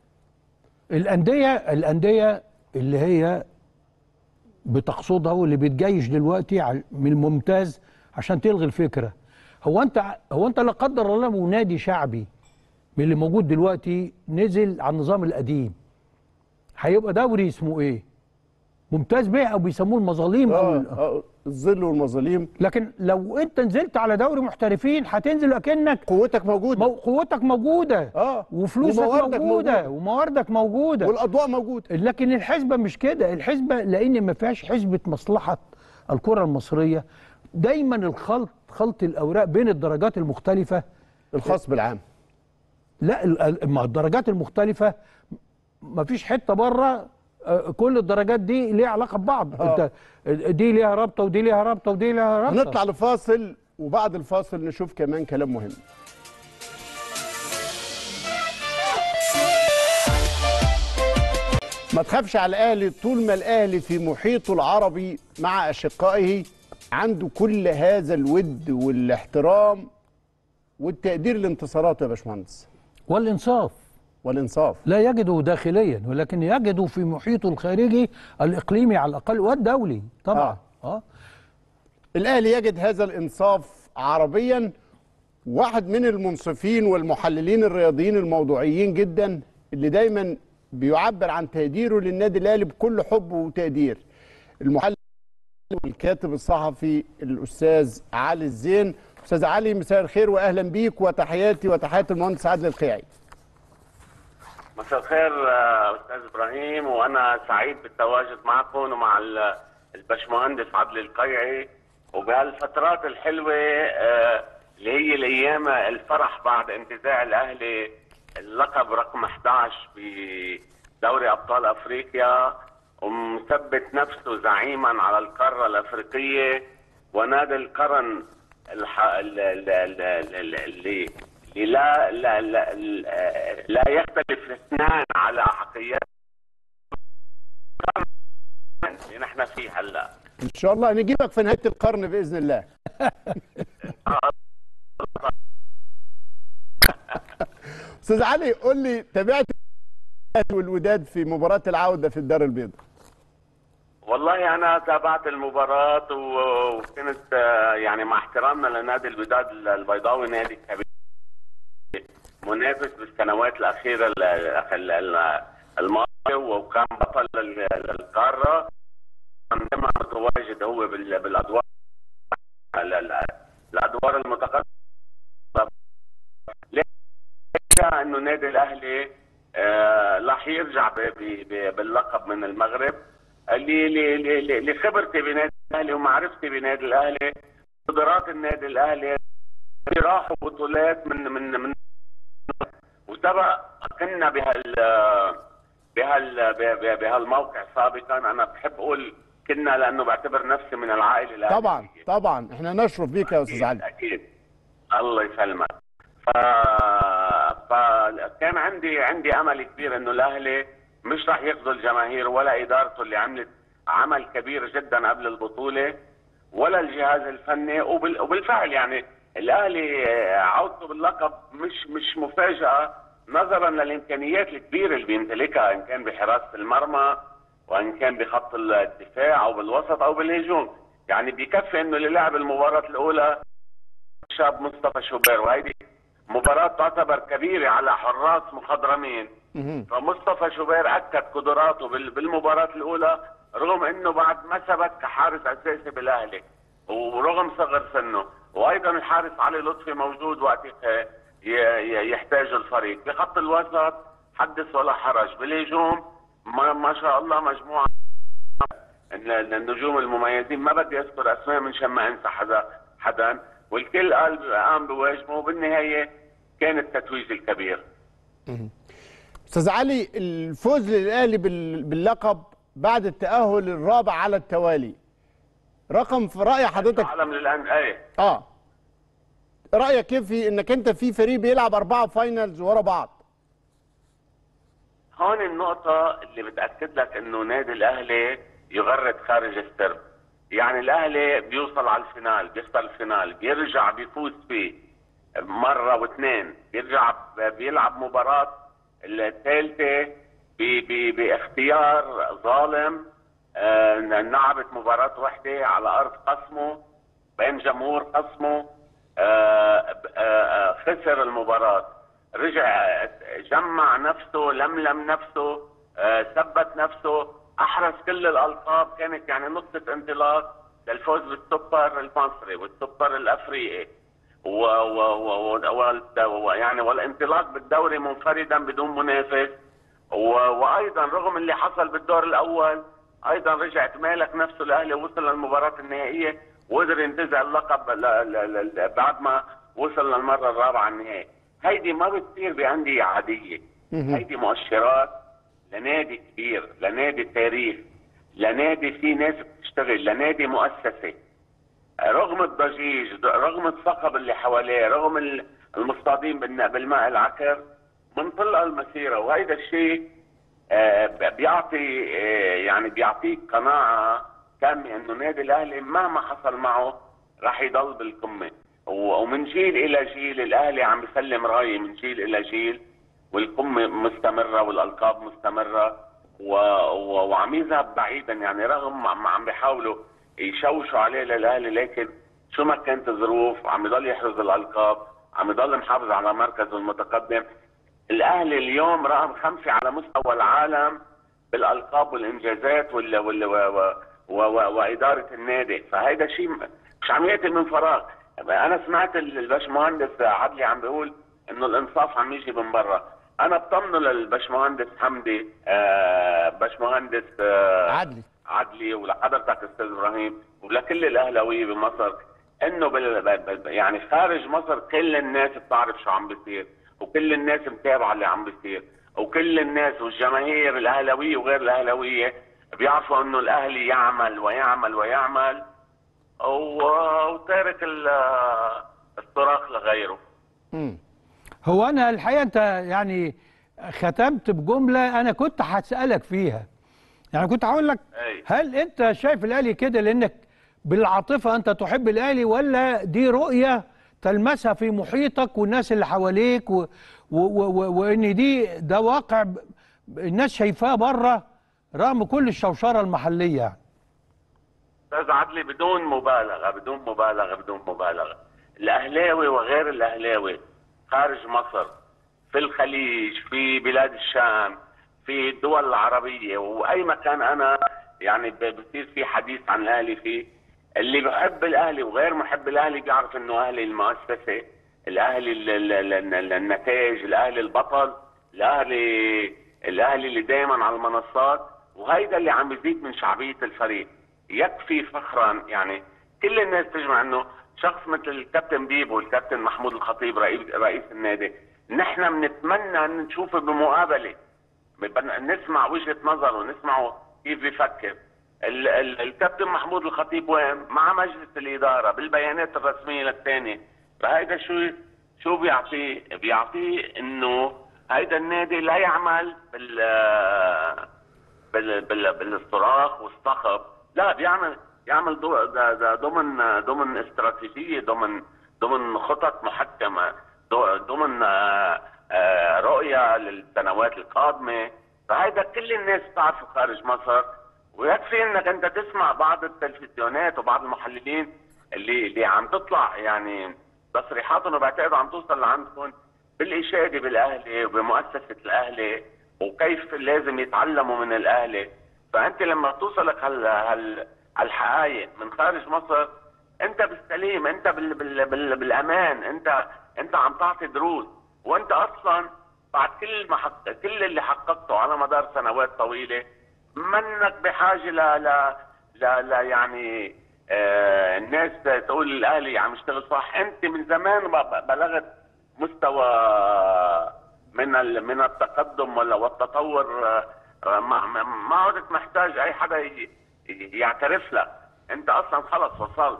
الانديه الانديه اللي هي بتقصدها واللي بتجيش دلوقتي ع- من الممتاز عشان تلغي الفكره هو انت هو انت لا قدر الله لو نادي شعبي من اللي موجود دلوقتي نزل على النظام القديم هيبقى دوري اسمه ايه ممتاز بيه او بيسموه المظاليم او آه. ال- آه. الظل والمظالم لكن لو انت نزلت على دوري محترفين هتنزل اكنك قوتك موجوده مو- قوتك موجوده اه وفلوسك ومواردك موجوده ومواردك موجوده والاضواء موجوده لكن الحسبه مش كده الحسبه لان ما فيهاش حسبه مصلحه الكره المصريه دايما الخلط خلط الاوراق بين الدرجات المختلفه الخاص بالعام لا ال- ال- ما الدرجات المختلفه ما فيش حته بره آه، كل الدرجات دي ليها علاقه ببعض آه. انت دي ليها رابطه ودي ليها رابطه ودي ليها رابطه هنطلع لفاصل وبعد الفاصل نشوف كمان كلام مهم ما تخافش على الاهلي طول ما الاهلي في محيطه العربي مع اشقائه عنده كل هذا الود والاحترام والتقدير لانتصاراته يا باشمهندس والانصاف والانصاف لا يجده داخليا ولكن يجده في محيطه الخارجي الاقليمي على الاقل والدولي طبعا آه. اه الاهلي يجد هذا الانصاف عربيا واحد من المنصفين والمحللين الرياضيين الموضوعيين جدا اللي دايما بيعبر عن تقديره للنادي الاهلي بكل حب وتقدير المحلل الكاتب الصحفي الاستاذ علي الزين استاذ علي مساء الخير واهلا بيك وتحياتي وتحيات المهندس عادل القيعي مساء الخير آه، استاذ ابراهيم وانا سعيد بالتواجد معكم ومع ال- البشمهندس عبد القيعي وبهالفترات الحلوه آه، اللي هي الايام الفرح بعد انتزاع الاهلي اللقب رقم 11 بدوري ابطال افريقيا ومثبت نفسه زعيما على القاره الافريقيه ونادي القرن الح... ال- ال- ال- ال- اللي اللي لا لا لا لا يختلف اثنان على حقيقة اللي نحن فيه هلا ان شاء الله نجيبك في نهايه القرن باذن الله استاذ علي قول لي تابعت الأهلي والوداد في مباراه العوده في الدار البيضاء والله انا تابعت المباراة و- وكنت آه، يعني مع احترامنا لنادي الوداد البيضاوي نادي كبير منافس بالسنوات الاخيرة ال- ال- ال- الماضية وكان بطل ال- القارة عندما متواجد هو بال- بالادوار ال- ال- الادوار المتقدمة ليس انه نادي الاهلي آه، راح يرجع ب- ب- ب- باللقب من المغرب اللي اللي- اللي- اللي خبرتي بنادي الاهلي ومعرفتي بنادي الاهلي قدرات النادي الاهلي راحوا بطولات من من من وسبق كنا بهال بهال به- بهالموقع سابقا انا بحب اقول كنا لانه بعتبر نفسي من العائله الاهليه طبعا طبعا احنا نشرف بيك يا استاذ علي اكيد الله يسلمك ف... فكان عندي عندي امل كبير انه الاهلي مش راح يخذل الجماهير ولا ادارته اللي عملت عمل كبير جدا قبل البطوله ولا الجهاز الفني وبال... وبالفعل يعني الاهلي آه، عودته باللقب مش مش مفاجاه نظرا للامكانيات الكبيره اللي بيمتلكها ان كان بحراسه المرمى وان كان بخط الدفاع او بالوسط او بالهجوم يعني بيكفي انه اللي لعب المباراه الاولى شاب مصطفى شوبير وهيدي مباراة تعتبر كبيرة على حراس مخضرمين مهم. فمصطفى شوبير أكد قدراته بال- بالمباراة الأولى رغم أنه بعد ما ثبت كحارس أساسي بالأهلي ورغم صغر سنه وأيضا الحارس علي لطفي موجود وقت ي- ي- يحتاجه الفريق بخط الوسط حدث ولا حرج بالهجوم ما, ما شاء الله مجموعة ال- النجوم المميزين ما بدي اذكر اسماء من شان ما انسى حدا حدا والكل قال قام بواجبه وبالنهايه كان التتويج الكبير استاذ علي الفوز للاهلي بال- باللقب بعد التاهل الرابع على التوالي رقم في راي حضرتك عالم للان ايه اه رايك كيف في انك انت في فريق بيلعب اربعه فاينلز ورا بعض هون النقطة اللي بتأكد لك انه نادي الاهلي يغرد خارج السرب يعني الاهلي بيوصل على الفينال بيخسر الفينال بيرجع بيفوز فيه مرة واثنين بيرجع ب- بيلعب مباراة الثالثة ب- ب- باختيار ظالم آه، لعبت مباراة واحدة على أرض قسمه بين جمهور قسمه آه، ب- آه، آه، خسر المباراة رجع جمع نفسه لملم نفسه آه، ثبت نفسه احرز كل الالقاب كانت يعني نقطه انطلاق للفوز بالسوبر المصري والسوبر الافريقي و و و و و يعني والانطلاق بالدوري منفردا بدون منافس و وايضا رغم اللي حصل بالدور الاول ايضا رجع مالك نفسه الاهلي وصل للمباراه النهائيه وقدر ينتزع اللقب ل- ل- ل- بعد ما وصل للمره الرابعه النهائي هيدي ما بتصير بانديه عاديه هيدي مؤشرات لنادي كبير لنادي تاريخ لنادي فيه ناس بتشتغل لنادي مؤسسه رغم الضجيج رغم الصخب اللي حواليه رغم ال- المصطادين بالن- بالماء العكر منطلق المسيره وهيدا الشيء آه، ب- بيعطي آه، يعني بيعطيك قناعه تامه انه نادي الاهلي مهما حصل معه راح يضل بالقمه و- ومن جيل الى جيل الاهلي عم يسلم رايه من جيل الى جيل والقمه مستمره والالقاب مستمره و... و... وعم يذهب بعيدا يعني رغم عم عم بيحاولوا يشوشوا عليه للاهلي لكن شو ما كانت الظروف عم يضل يحرز الالقاب عم يضل محافظ على مركزه المتقدم الاهلي اليوم رقم خمسه على مستوى العالم بالالقاب والانجازات وال... وال... و... و... و و واداره النادي فهيدا شيء م- مش عم ياتي من فراغ انا سمعت ال- الباشمهندس عدلي عم بيقول انه الانصاف عم يجي من برا انا بطمنه للباشمهندس حمدي آه باشمهندس آه عدلي عدلي ولحضرتك استاذ ابراهيم ولكل الاهلاويه بمصر انه بال... بال- بال- يعني خارج مصر كل الناس بتعرف شو عم بيصير وكل الناس متابعه اللي عم بيصير وكل الناس والجماهير الاهلاويه وغير الاهلاويه بيعرفوا انه الاهلي يعمل ويعمل ويعمل و- وتارك ال- الصراخ لغيره مم. هو انا الحقيقه انت يعني ختمت بجمله انا كنت هسالك فيها يعني كنت هقول لك أي. هل انت شايف الاهلي كده لانك بالعاطفه انت تحب الاهلي ولا دي رؤيه تلمسها في محيطك والناس اللي حواليك و و و وان دي ده واقع ب- الناس شايفاه بره رغم كل الشوشره المحليه يعني استاذ عدلي بدون مبالغه بدون مبالغه بدون مبالغه الاهلاوي وغير الاهلاوي خارج مصر في الخليج في بلاد الشام في الدول العربيه واي مكان انا يعني ب- بصير في حديث عن الاهلي فيه اللي بحب الاهلي وغير محب الاهلي بيعرف انه اهلي المؤسسه الاهلي ال- ال- ال- ال- النتائج الاهلي البطل الاهلي الاهلي اللي دائما على المنصات وهيدا اللي عم يزيد من شعبيه الفريق يكفي فخرا يعني كل الناس تجمع انه شخص مثل الكابتن بيبو والكابتن محمود الخطيب رئيس رئيس النادي نحن بنتمنى ان نشوفه بمقابله بدنا نسمع وجهه نظره نسمعه كيف بيفكر ال ال الكابتن محمود الخطيب وين مع مجلس الاداره بالبيانات الرسميه للثاني فهيدا شو شو بيعطيه بيعطيه انه هيدا النادي لا يعمل بال بال بال بالصراخ والصخب لا بيعمل يعمل دو ده ده ضمن ضمن استراتيجيه ضمن ضمن خطط محكمه دو- ضمن آه، آه، رؤيه للسنوات القادمه فهيدا كل الناس بتعرفه خارج مصر ويكفي انك انت تسمع بعض التلفزيونات وبعض المحللين اللي اللي عم تطلع يعني تصريحاتهم وبعتقد عم توصل لعندكم بالاشاده بالاهلي وبمؤسسه الاهلي وكيف لازم يتعلموا من الاهلي فانت لما توصلك هال هال هالحقائق من خارج مصر انت بالسليم انت بال بال بال بالامان انت انت عم تعطي دروس وانت اصلا بعد كل ما حق... كل اللي حققته على مدار سنوات طويله منك بحاجه ل ل ل, ل... يعني آه الناس تقول الاهلي عم يشتغل صح انت من زمان ب- بلغت مستوى من ال... من التقدم ولا والتطور آه، ما ما ما عدت محتاج اي حدا ي... يعترف لك انت اصلا خلص وصلت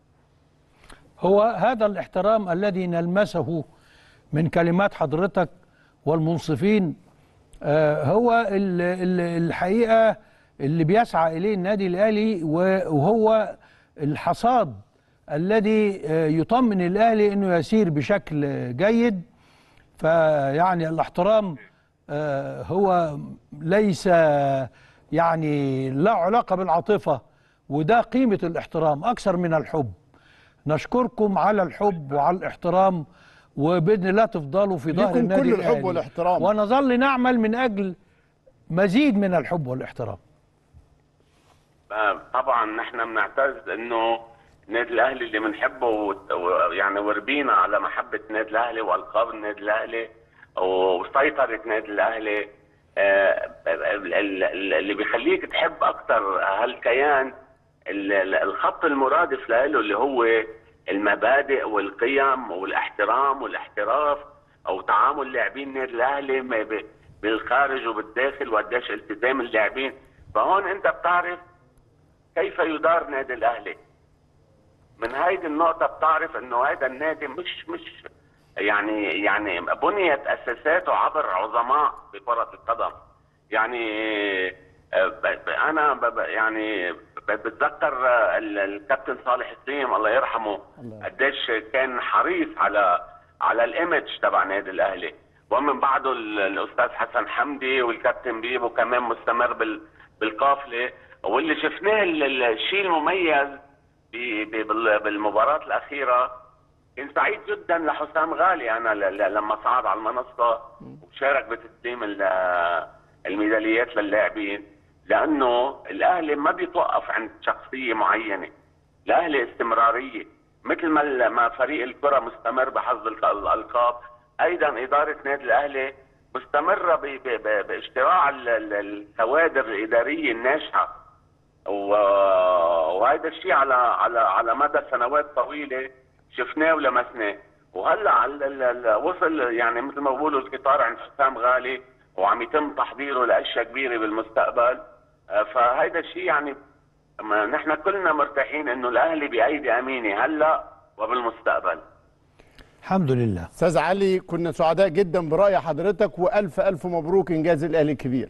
هو هذا الاحترام الذي نلمسه من كلمات حضرتك والمنصفين آه، هو ال- ال- الحقيقة اللي بيسعى إليه النادي الأهلي و- وهو الحصاد الذي آه، يطمن الأهلي أنه يسير بشكل جيد فيعني الاحترام آه، هو ليس يعني لا علاقة بالعاطفة وده قيمة الاحترام أكثر من الحب نشكركم على الحب وعلى الاحترام وبإذن الله تفضلوا في ظهر ليكم النادي كل الحب الأهلي. والاحترام. ونظل نعمل من أجل مزيد من الحب والاحترام آه، طبعا نحن بنعتز انه النادي الاهلي اللي بنحبه وت- و- يعني وربينا على محبه النادي الاهلي والقاب النادي الاهلي وسيطره النادي الاهلي آه، ال- ال- ال- اللي بيخليك تحب اكثر هالكيان ال- ال- الخط المرادف له اللي هو المبادئ والقيم والاحترام والاحتراف او تعامل لاعبين النادي الاهلي ما ب- بالخارج وبالداخل وقديش التزام اللاعبين فهون انت بتعرف كيف يدار نادي الاهلي من هيدي النقطة بتعرف انه هذا النادي مش مش يعني يعني بنيت اساساته عبر عظماء بكرة القدم يعني آه، ب- ب- انا ب- ب- يعني ب- بتذكر آه، ال- الكابتن صالح السيم الله يرحمه قديش كان حريص على على الايمج تبع نادي الاهلي ومن بعده ال- الاستاذ حسن حمدي والكابتن بيبو كمان مستمر بال بالقافله واللي شفناه ال- ال- الشيء المميز ب- ب- بال- بالمباراه الاخيره كنت سعيد جدا لحسام غالي انا ل- ل- لما صعد على المنصه وشارك بتسليم ال- الميداليات للاعبين لانه الاهلي ما بيتوقف عند شخصيه معينه الاهلي استمراريه مثل ما ما فريق الكره مستمر بحظ الك- الالقاب ايضا اداره نادي الاهلي مستمره ب- ب- ب- باشتراع ال- ال- الكوادر الاداريه الناجحه و- وهذا الشيء على على على مدى سنوات طويله شفناه ولمسناه وهلا على ال- ال- وصل يعني مثل ما بقولوا القطار عند حسام غالي وعم يتم تحضيره لاشياء كبيره بالمستقبل آه، فهيدا الشيء يعني ما نحن كلنا مرتاحين انه الاهلي بايدي امينه هلا وبالمستقبل الحمد لله استاذ علي كنا سعداء جدا براي حضرتك والف الف مبروك انجاز الاهلي الكبير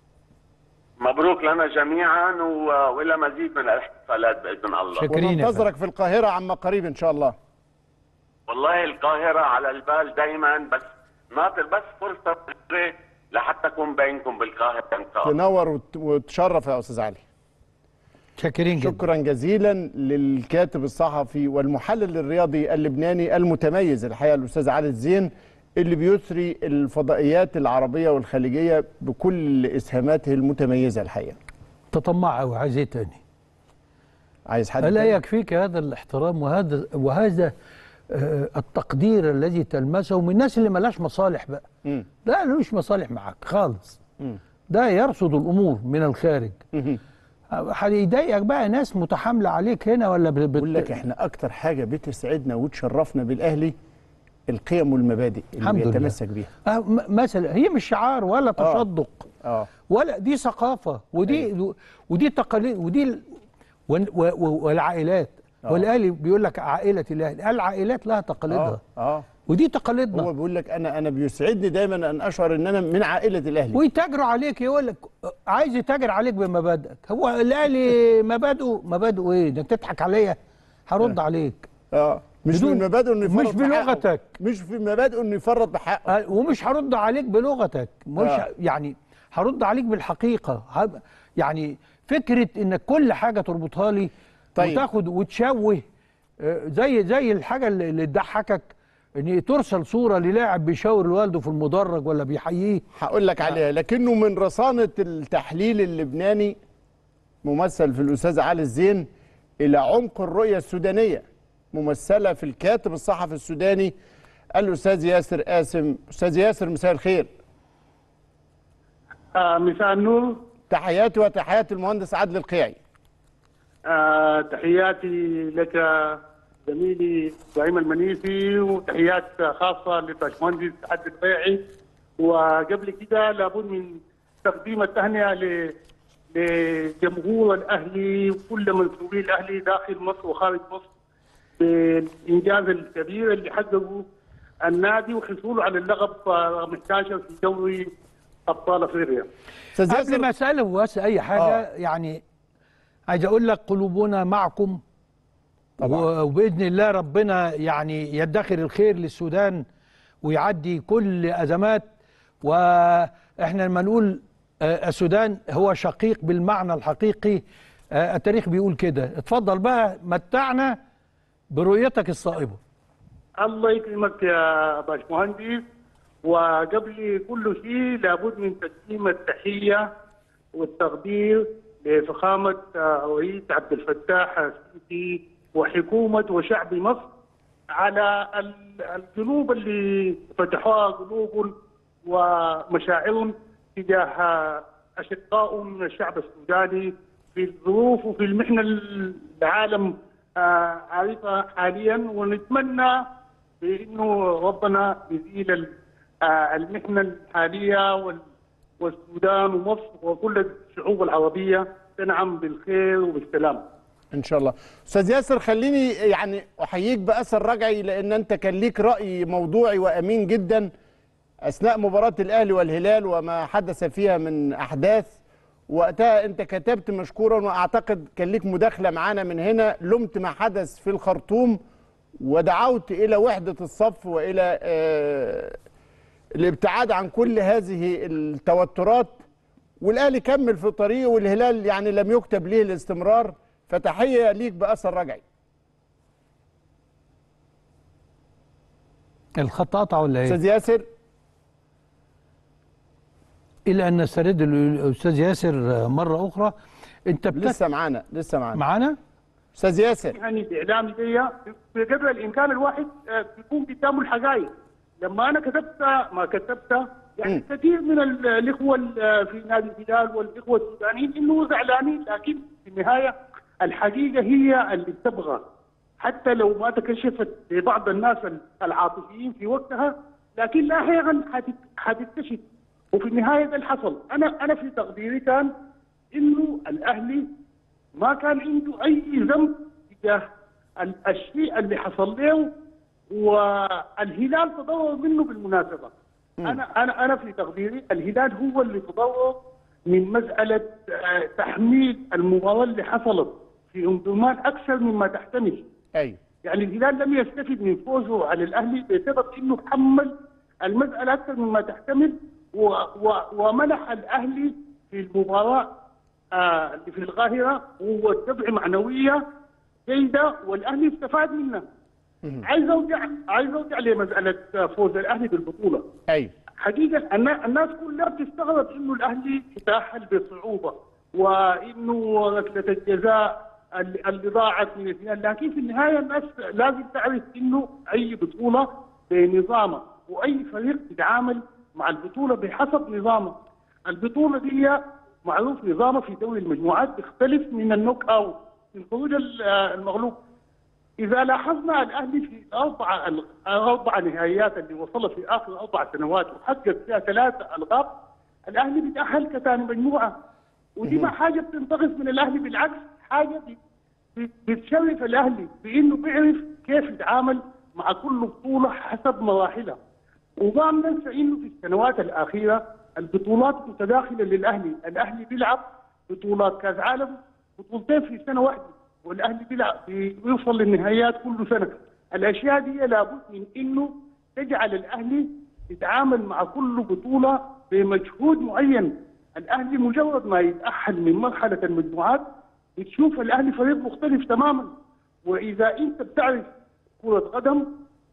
مبروك لنا جميعا و- والى مزيد من الاحتفالات باذن الله شكرا. شاكرين يا وننتظرك في القاهره عما قريب ان شاء الله والله القاهرة على البال دايما بس ناطر بس فرصة صغيرة لحتى أكون بينكم بالقاهرة إن شاء الله تنور وت- وتشرف يا استاذ علي شاكرين جدا شكرا جزيلا للكاتب الصحفي والمحلل الرياضي اللبناني المتميز الحقيقه الاستاذ علي الزين اللي بيثري الفضائيات العربيه والخليجيه بكل اسهاماته المتميزه الحقيقه تطمع قوي عايز ايه تاني عايز حد ألا تاني؟ يكفيك هذا الاحترام وهذا وهذا آه، التقدير الذي تلمسه من الناس اللي ملاش مصالح بقى مم. لا ملوش مصالح معاك خالص مم. ده يرصد الامور من الخارج مهم. هيضايقك بقى ناس متحامله عليك هنا ولا بت... بقول لك احنا اكتر حاجه بتسعدنا وتشرفنا بالاهلي القيم والمبادئ اللي الحمد لله. بيتمسك بيها آه، م- مثلا هي مش شعار ولا تصدق اه ولا دي ثقافه ودي ودي تقاليد ودي ال- وال- و- و- والعائلات آه. والاهلي بيقول لك عائله الاهلي العائلات لها تقاليدها اه اه ودي تقاليدنا هو بيقول لك انا انا بيسعدني دايما ان اشعر ان انا من عائله الاهلي ويتاجروا عليك يقول لك عايز يتاجر عليك بمبادئك هو الاهلي مبادئه مبادئه ايه انك تضحك عليا هرد عليك اه مش بدون- من مبادئه انه يفرط مش بحقه. بلغتك. مش في مبادئه انه يفرط بحقه آه، ومش هرد عليك بلغتك مش آه. يعني هرد عليك بالحقيقه هب- يعني فكره انك كل حاجه تربطها لي طيب. وتاخد وتشوه آه، زي زي الحاجه اللي اللي تضحكك ان ترسل صوره للاعب بيشاور والده في المدرج ولا بيحييه هقول لك عليها لكنه من رصانه التحليل اللبناني ممثل في الاستاذ علي الزين الى عمق الرؤيه السودانيه ممثله في الكاتب الصحفي السوداني الاستاذ ياسر قاسم استاذ ياسر مساء الخير آه مساء النور تحياتي وتحيات المهندس عادل القيعي آه تحياتي لك زميلي ابراهيم المنيفي وتحيات خاصه للباشمهندس عبد البيعي وقبل كده لابد من تقديم التهنئه ل لجمهور الاهلي وكل منسوبي الاهلي داخل مصر وخارج مصر بالانجاز الكبير اللي حققه النادي وحصوله على اللقب آه، محتاجه في دوري ابطال افريقيا. استاذ قبل ياسر ما اساله بس اي حاجه آه. يعني عايز اقول لك قلوبنا معكم طبعا. و- وباذن الله ربنا يعني يدخر الخير للسودان ويعدي كل ازمات واحنا لما نقول آه، السودان هو شقيق بالمعنى الحقيقي آه، التاريخ بيقول كده اتفضل بقى متعنا برؤيتك الصائبه الله يكرمك يا باشمهندس وقبل كل شيء لابد من تقديم التحية والتقدير لفخامة آه، رئيس عبد الفتاح السيسي وحكومة وشعب مصر على ال- القلوب اللي فتحوها قلوبهم ومشاعرهم تجاه آه، أشقائهم من الشعب السوداني في الظروف وفي المحنة اللي العالم آه، عارفها حاليا ونتمنى بانه ربنا يزيل ال- آه، المحنه الحاليه وال- والسودان ومصر وكل الشعوب العربيه تنعم بالخير وبالسلام. ان شاء الله استاذ ياسر خليني يعني احييك باثر رجعي لان انت كان ليك راي موضوعي وامين جدا اثناء مباراه الاهلي والهلال وما حدث فيها من احداث وقتها انت كتبت مشكورا واعتقد كان ليك مداخله معانا من هنا لمت ما حدث في الخرطوم ودعوت الى وحده الصف والى آه، الابتعاد عن كل هذه التوترات والاهلي كمل في طريقه والهلال يعني لم يكتب ليه الاستمرار فتحيه ليك باثر رجعي الخط قطع ولا ايه استاذ ياسر الى ان نسترد الاستاذ ياسر مره اخرى انت بتت... لسه معانا لسه معانا معانا استاذ ياسر يعني الاعلامي دي بقدر الامكان الواحد آه، بيكون قدامه الحقائق لما انا كتبت ما كتبت يعني مم. كثير من ال- الاخوه ال- في نادي الهلال والاخوه السودانيين انه زعلانين لكن في النهايه الحقيقه هي اللي تبغى حتى لو ما تكشفت لبعض الناس العاطفيين في وقتها لكن لاحقا حتت- حتكتشف وفي النهايه ده اللي حصل انا انا في تقديري كان انه الاهلي ما كان عنده اي ذنب تجاه ال- الشيء اللي حصل له والهلال تضرر منه بالمناسبه انا انا انا في تقديري الهلال هو اللي تضرر من مساله آه، تحميل المباراه اللي حصلت في انضمام اكثر مما تحتمل ايوه يعني الهلال لم يستفد من فوزه على الاهلي بسبب انه حمل المساله اكثر مما تحتمل و و ومنح الاهلي في المباراه آه اللي في القاهره هو دفع معنويه جيده والاهلي استفاد منها. عايز ارجع عايز ارجع لمساله فوز الاهلي بالبطوله. ايوه حقيقه النا- الناس كلها بتستغرب انه الاهلي تاهل بصعوبه وانه ركله الجزاء اللي اللي ضاعت من الاثنين لكن في النهايه الناس لازم تعرف انه اي بطوله بنظامها واي فريق بيتعامل مع البطوله بحسب نظامه البطوله دي معروف نظامها في دوري المجموعات بيختلف من النوك اوت من خروج ال- المغلوب إذا لاحظنا الأهلي في أربع أربع نهائيات اللي وصل في آخر أربع سنوات وحقق فيها ثلاثة ألقاب الأهلي بيتأهل كثاني مجموعة ودي ما حاجة بتنتقص من الأهلي بالعكس حاجة بي- بي- بتشرف الأهلي بإنه بيعرف كيف يتعامل مع كل بطولة حسب مراحلها وما ننسى إنه في السنوات الأخيرة البطولات متداخلة للأهلي الأهلي بيلعب بطولات كأس عالم بطولتين في سنة واحدة والاهلي بيلعب بيوصل للنهائيات كل سنه الاشياء دي لابد من انه تجعل الاهلي يتعامل مع كل بطوله بمجهود معين الاهلي مجرد ما يتاهل من مرحله المجموعات بتشوف الاهلي فريق مختلف تماما واذا انت بتعرف كره قدم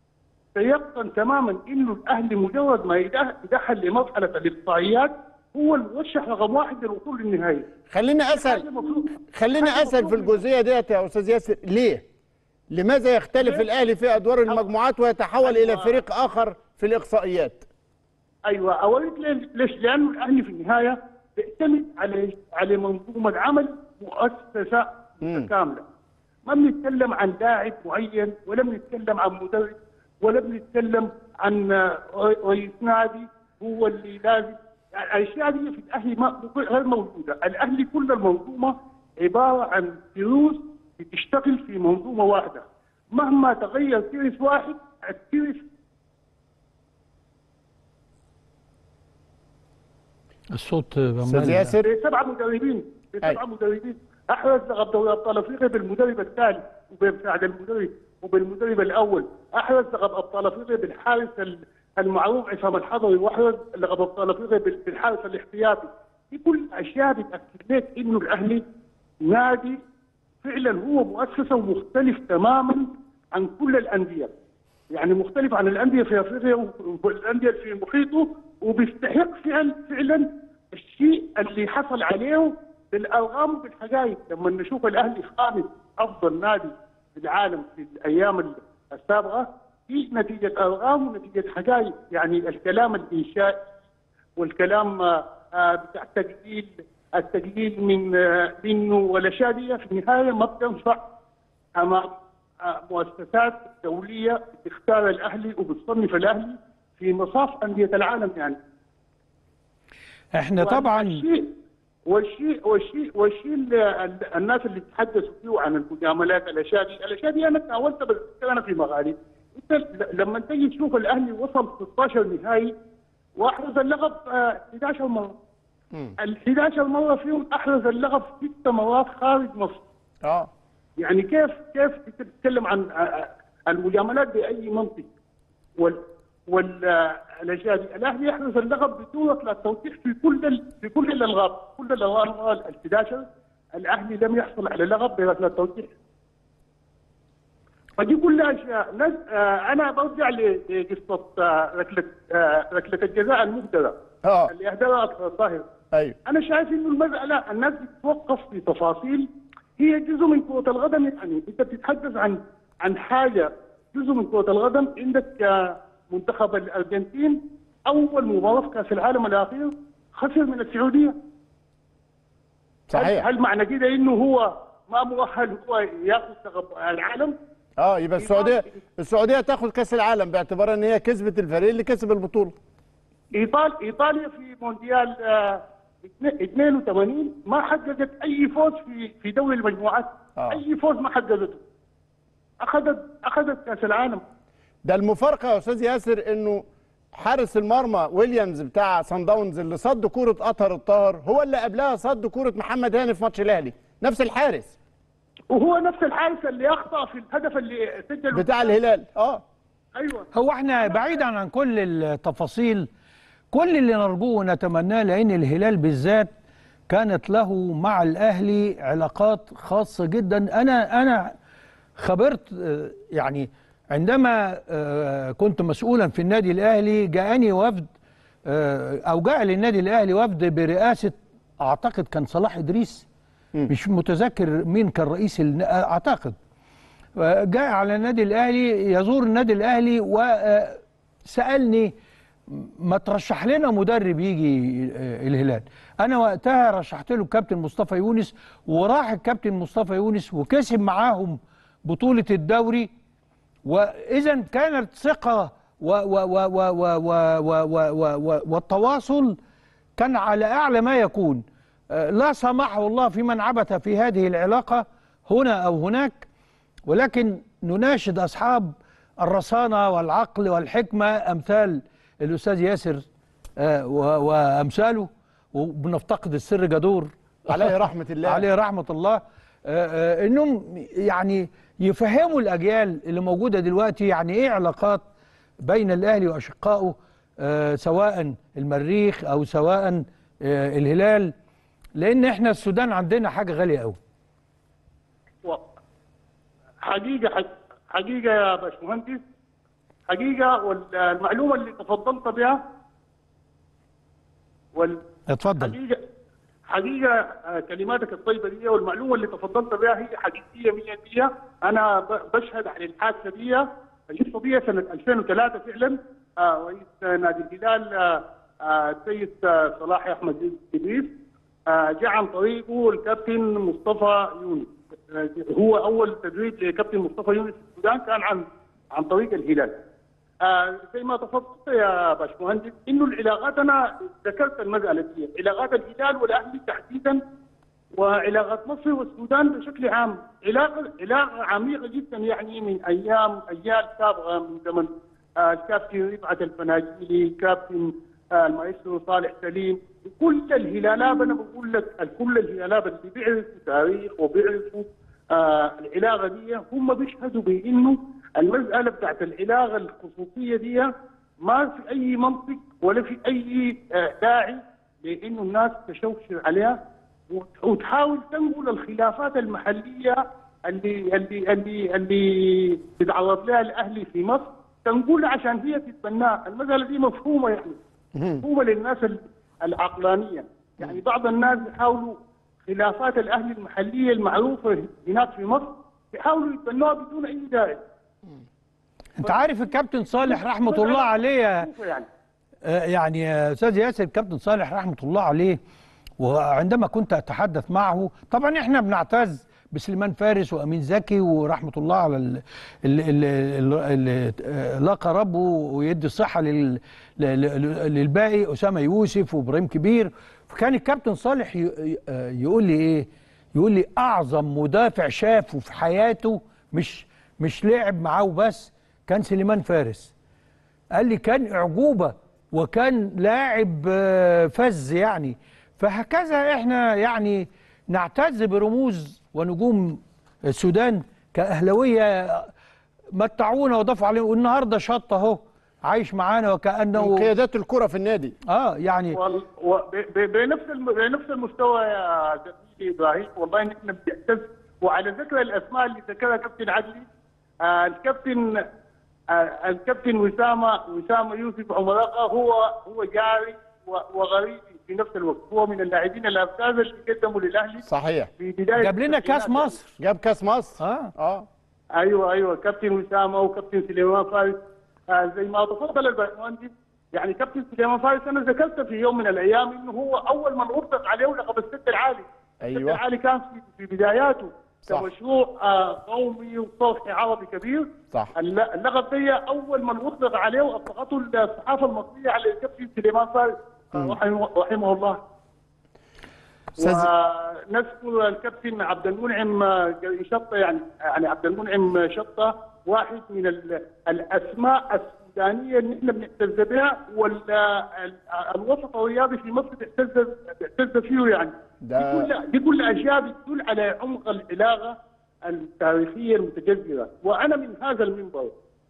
تيقن تماما انه الاهلي مجرد ما يتأهل يتاهل لمرحله الاقصائيات هو المرشح رقم واحد للوصول للنهائي خليني حاجة اسال مفروض- خليني حاجة اسال في مفروض- الجزئيه ديت يا استاذ ياسر ليه؟ لماذا يختلف ليه؟ الاهلي في ادوار المجموعات ويتحول الى أيوة. فريق اخر في الاقصائيات؟ ايوه اوريك ليه- ليش؟ لانه الاهلي في النهايه بيعتمد على على منظومه عمل مؤسسه متكامله. ما بنتكلم عن لاعب معين ولا بنتكلم عن مدرب ولا بنتكلم عن آه، رئيس نادي هو اللي لازم الاشياء دي في الاهلي ما غير موجوده، الاهلي كل المنظومه عباره عن فلوس بتشتغل في منظومه واحده. مهما تغير ترس واحد الترس الصوت استاذ عمال- ياسر بسبعه مدربين بسبعه مدربين احرز لقب دوري ابطال افريقيا بالمدرب الثالث وبمساعد المدرب وبالمدرب الاول احرز لقب ابطال افريقيا بالحارس ال- المعروف عصام الحضري واحرز لقب ابطال افريقيا بال- بالحارس الاحتياطي دي كل اشياء بتاكد لك انه الاهلي نادي فعلا هو مؤسسه ومختلف تماما عن كل الانديه يعني مختلف عن الانديه في افريقيا والانديه في محيطه وبيستحق فعلا فعلا الشيء اللي حصل عليه بالارقام وبالحقائق لما نشوف الاهلي خامس افضل نادي في العالم في الايام السابقه في نتيجه ارقام ونتيجه حقائق يعني الكلام الانشائي والكلام آه، آه، بتاع التقليل التقليل من آه، منه والاشياء دي في النهايه ما بتنفع امام آه، مؤسسات دوليه بتختار الاهلي وبتصنف الاهلي في مصاف انديه العالم يعني احنا طبعا والشيء والشيء والشيء والشيء اللي ال- الناس اللي تحدثوا فيه عن المجاملات الاشياء دي الاشياء دي انا تناولتها بس انا في مقالي انت ل- لما تيجي تشوف الاهلي وصل 16 نهائي واحرز اللقب آه، 11 مره ال 11 مره فيهم احرز اللقب ست مرات خارج مصر اه يعني كيف كيف انت بتتكلم عن آه، المجاملات باي منطق وال والاشياء دي الاهلي يحرز اللقب بدون اطلاق توضيح في كل ال... في كل الالغاب كل الالغاب ال 11 الاهلي لم يحصل على لقب بركله توضيح فدي كلها اشياء ناس آه انا برجع ل- لقصه آه، ركله آه ركله الجزاء المبتدأ اه اللي اهداها اكثر الطاهر ايوه انا شايف انه المساله الناس بتتوقف في تفاصيل هي جزء من كره القدم يعني انت بتتحدث عن عن حاجه جزء من كره القدم عندك آه، منتخب الارجنتين اول مباراه في كاس العالم الاخير خسر من السعوديه هل, صحيح هل معنى كده انه هو ما مؤهل هو ياخذ لقب العالم؟ اه يبقى السعوديه السعوديه تاخد كاس العالم باعتبار ان هي كسبت الفريق اللي كسب البطوله ايطاليا ايطاليا في مونديال آه، 82 ما حققت اي فوز في في دوري المجموعات آه. اي فوز ما حققته اخذت اخذت كاس العالم ده المفارقه يا استاذ ياسر انه حارس المرمى ويليامز بتاع سان داونز اللي صد كوره اطهر الطاهر هو اللي قبلها صد كوره محمد هاني في ماتش الاهلي نفس الحارس وهو نفس الحارس اللي اخطا في الهدف اللي سجله بتاع الهلال اه ايوه هو احنا بعيدا عن كل التفاصيل كل اللي نرجوه ونتمناه لان الهلال بالذات كانت له مع الاهلي علاقات خاصه جدا انا انا خبرت آه، يعني عندما آه، كنت مسؤولا في النادي الاهلي جاءني وفد آه، او جاء للنادي الاهلي وفد برئاسه اعتقد كان صلاح ادريس مش متذكر مين كان رئيس الن- اعتقد جاء على النادي الاهلي يزور النادي الاهلي وسالني ما ترشح لنا مدرب يجي آه، الهلال انا وقتها رشحت له الكابتن مصطفى يونس وراح الكابتن مصطفى يونس وكسب معاهم بطوله الدوري واذا كانت ثقه و و و و و و و و و والتواصل كان على اعلى ما يكون آه، لا سمحه الله في من عبث في هذه العلاقه هنا او هناك ولكن نناشد اصحاب الرصانه والعقل والحكمه امثال الاستاذ ياسر آه، و- وامثاله وبنفتقد السر جدور عليه رحمه الله عليه رحمه الله آه، آه، انهم يعني يفهموا الاجيال اللي موجوده دلوقتي يعني ايه علاقات بين الاهلي واشقائه آه، سواء المريخ او سواء آه، الهلال لان احنا السودان عندنا حاجه غاليه قوي و- حقيقه حق- حقيقه يا باشمهندس حقيقه والمعلومه اللي تفضلت بها وال اتفضل حقيقة حقيقة آه، كلماتك الطيبة دي والمعلومة اللي تفضلت بها هي حقيقية 100% أنا ب- بشهد على الحادثة دي القصة دي سنة 2003 فعلا آه، رئيس نادي الهلال آه، آه، السيد آه، صلاح أحمد إدريس آه، جاء عن طريقه الكابتن مصطفى يونس آه، هو أول تدريب لكابتن مصطفى يونس في السودان كان عن عن طريق الهلال آه زي ما تفضلت يا باشمهندس انه العلاقات انا ذكرت المساله دي علاقات الهلال والاهلي تحديدا وعلاقات مصر والسودان بشكل عام علاقه علاقه عميقه جدا يعني من ايام اجيال سابقه من زمن آه الكابتن رفعت الفناجيلي كابتن آه المايسترو صالح سليم كل الهلالات انا بقول لك كل الهلالات اللي بيعرفوا تاريخ وبيعرفوا آه العلاقه دي هم بيشهدوا بانه المساله بتاعت العلاقه الخصوصيه دي ما في اي منطق ولا في اي آه داعي لانه الناس تشوشر عليها وت- وتحاول تنقل الخلافات المحليه اللي اللي اللي اللي بيتعرض لها الاهلي في مصر تنقلها عشان هي تتبناها، المساله دي مفهومه يعني مفهومه للناس ال- العقلانيه، يعني بعض الناس يحاولوا خلافات الاهلي المحليه المعروفه هناك في مصر يحاولوا يتبنوها بدون اي داعي. انت عارف الكابتن صالح رحمه الله عليه معروفة يعني آه، يعني يا استاذ ياسر الكابتن صالح رحمه الله عليه وعندما كنت اتحدث معه طبعا احنا بنعتز بسليمان فارس وامين زكي ورحمه الله على ال- ال- ال- ال- اللي آه، لاقى ربه ويدي الصحه لل- ل- ل- للباقي اسامه يوسف وابراهيم كبير فكان الكابتن صالح ي- آه، يقول لي ايه يقول لي اعظم مدافع شافه في حياته مش مش لعب معاه بس كان سليمان فارس قال لي كان اعجوبه وكان لاعب آه، فز يعني فهكذا احنا يعني نعتز برموز ونجوم السودان كاهلاويه متعونا وضافوا علينا والنهارده شط اهو عايش معانا وكانه قيادات الكره في النادي اه يعني وال- و- ب- ب- بنفس الم- بنفس المستوى يا زميلي ابراهيم والله نحن بنعتز وعلى ذكر الاسماء اللي ذكرها كابتن عدلي آه الكابتن آه الكابتن وسامه وسامه يوسف عملاقه هو هو جاري و- وغريب في نفس الوقت هو من اللاعبين الافذاذ اللي قدموا للاهلي صحيح في بدايه جاب لنا كاس التسعينات. مصر جاب كاس مصر اه اه ايوه ايوه كابتن وسامه وكابتن سليمان فارس آه زي ما تفضل الباشمهندس يعني كابتن سليمان فارس انا ذكرت في يوم من الايام انه هو اول من اطلق عليه لقب السد العالي السد أيوة. العالي كان في, في بداياته صح. كمشروع آه قومي وصوتي عربي كبير صح. الل- اللقب ده اول من اطلق عليه واطلقته الصحافه المصريه على الكابتن سليمان فارس آه، رحمه, رحمه الله أستاذ- ونذكر الكابتن عبد المنعم شطه يعني يعني عبد المنعم شطه واحد من ال- الاسماء السودانيه اللي احنا بنعتز بها والوسط الرياضي في مصر بيعتز بيعتز فيه يعني ده- دي كلها دي كل اشياء بتدل على عمق العلاقه التاريخيه المتجذره وانا من هذا المنبر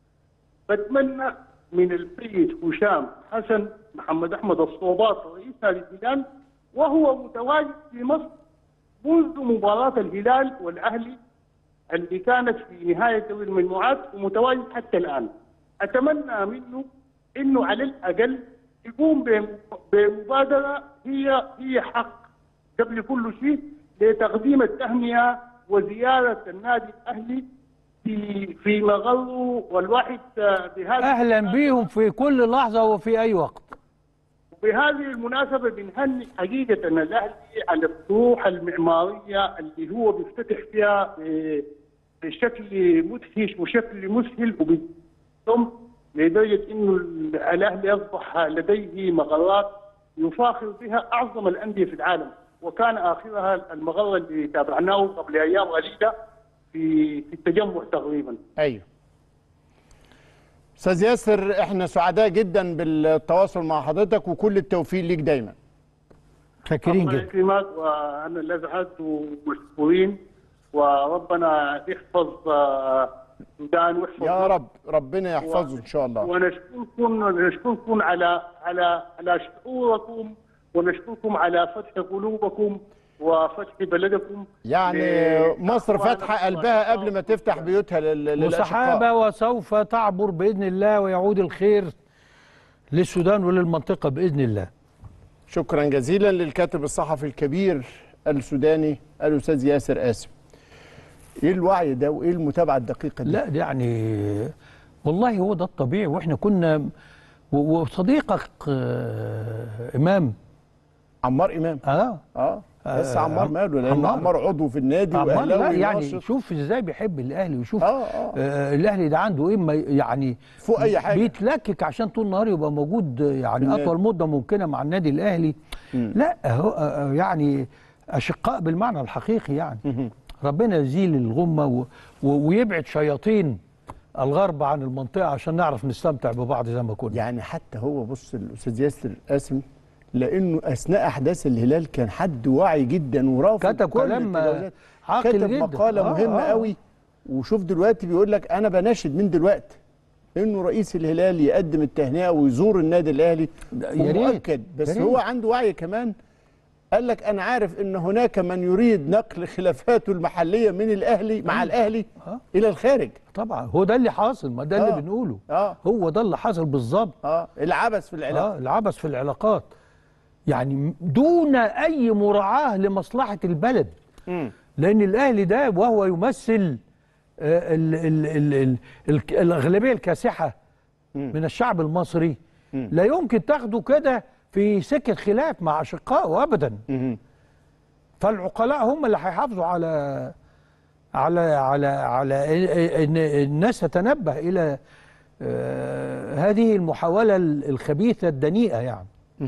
بتمنى من السيد هشام حسن محمد احمد الصوباط رئيس نادي الهلال وهو متواجد في مصر منذ مباراه الهلال والاهلي اللي كانت في نهايه دوري المجموعات ومتواجد حتى الان. اتمنى منه انه على الاقل يقوم بم- بمبادره هي هي حق قبل كل شيء لتقديم التهنئه وزياره النادي الاهلي في في مغره والواحد آه، بهذا اهلا بيهم في كل لحظه وفي اي وقت بهذه المناسبة بنهنئ حقيقة الأهلي على الطروح المعمارية اللي هو بيفتتح فيها ب- بشكل مدهش وشكل مسهل وبيتم لدرجة إنه الأهلي أصبح لديه مغرات يفاخر بها أعظم الأندية في العالم وكان آخرها المغرة اللي تابعناه قبل أيام قليلة في في التجمع تقريبا ايوه استاذ ياسر احنا سعداء جدا بالتواصل مع حضرتك وكل التوفيق ليك دايما شاكرين الله جدا يكرمك وانا الازعج ومشكورين وربنا يحفظ آه، السودان ويحفظ يا مصر. رب ربنا يحفظه ان شاء الله ونشكركم ونشكركم على على على شعوركم ونشكركم على فتح قلوبكم وفتح بلدكم يعني ل- مصر فاتحه قلبها قبل ما تفتح بيوتها لل- للاشقاء وسحابه وسوف تعبر باذن الله ويعود الخير للسودان وللمنطقه باذن الله شكرا جزيلا للكاتب الصحفي الكبير السوداني الاستاذ ياسر قاسم ايه الوعي ده وايه المتابعه الدقيقه دي لا ده يعني والله هو ده الطبيعي واحنا كنا و- وصديقك آه، امام عمار امام اه اه بس آه، عمار ماله لان عمار. عمار عضو في النادي عمال لا واهلاوي يعني ناشط. شوف ازاي بيحب الاهلي وشوف آه، آه. آه الاهلي ده عنده ايه ما يعني فوق أي حاجة. بيتلكك عشان طول النهار يبقى موجود يعني النادي. اطول مده ممكنه مع النادي الاهلي لا هو آه، يعني اشقاء بالمعنى الحقيقي يعني ربنا يزيل الغمه و و ويبعد شياطين الغرب عن المنطقه عشان نعرف نستمتع ببعض زي ما كنا يعني حتى هو بص الاستاذ ياسر قاسم لانه اثناء احداث الهلال كان حد واعي جدا ورافض كتب كل كلام التجاوزات. عاقل كتب جدا. مقاله آه، مهمه آه. قوي وشوف دلوقتي بيقول لك انا بناشد من دلوقتي انه رئيس الهلال يقدم التهنئه ويزور النادي الاهلي يا ريت، ومؤكد بس يا ريت. هو عنده وعي كمان قال لك انا عارف ان هناك من يريد نقل خلافاته المحليه من الاهلي مع الاهلي آه. الى الخارج طبعا هو ده اللي حاصل ما ده آه. اللي بنقوله آه. هو ده اللي حصل بالظبط اه العبث في العلاقه اه العبث في العلاقات يعني دون اي مراعاه لمصلحه البلد مم. لان الاهلي ده وهو يمثل آه، ال ال ال ال ال الاغلبيه الكاسحه من الشعب المصري لا يمكن تاخده كده في سكه خلاف مع اشقائه ابدا مم. فالعقلاء هم اللي هيحافظوا على على على على ان الناس تتنبه الى آه، هذه المحاوله الخبيثه الدنيئه يعني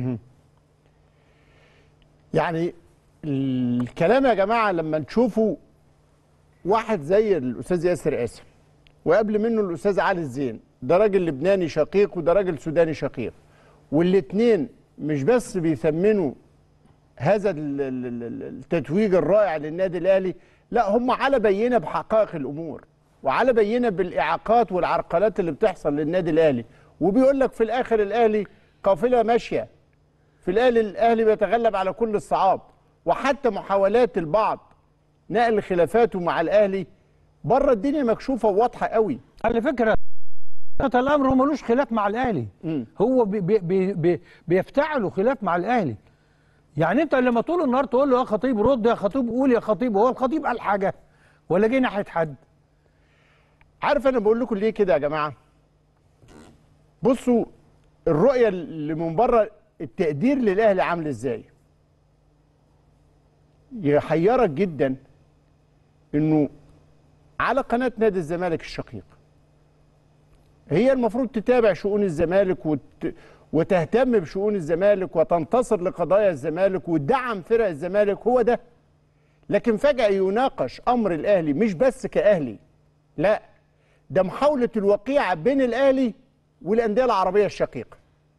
يعني الكلام يا جماعه لما نشوفه واحد زي الاستاذ ياسر قاسم وقبل منه الاستاذ علي الزين ده راجل لبناني شقيق وده راجل سوداني شقيق والاثنين مش بس بيثمنوا هذا ال- ال- ال- التتويج الرائع للنادي الاهلي لا هم على بينه بحقائق الامور وعلى بينه بالاعاقات والعرقلات اللي بتحصل للنادي الاهلي وبيقول لك في الاخر الاهلي قافله ماشيه في الاهلي الاهلي بيتغلب على كل الصعاب وحتى محاولات البعض نقل خلافاته مع الاهلي بره الدنيا مكشوفه وواضحه قوي على فكره حقيقة الامر هو ملوش خلاف مع الاهلي هو بي بي بي بي بيفتعلوا خلاف مع الاهلي يعني انت لما طول النهار تقول له يا خطيب رد يا خطيب قول يا خطيب هو الخطيب قال حاجه ولا جه ناحيه حد عارف انا بقول لكم ليه كده يا جماعه بصوا الرؤيه اللي من بره التقدير للاهلي عامل ازاي يحيرك جدا انه على قناه نادي الزمالك الشقيق هي المفروض تتابع شؤون الزمالك وت... وتهتم بشؤون الزمالك وتنتصر لقضايا الزمالك وتدعم فرق الزمالك هو ده لكن فجأة يناقش أمر الأهلي مش بس كأهلي لا ده محاولة الوقيعة بين الأهلي والأندية العربية الشقيقة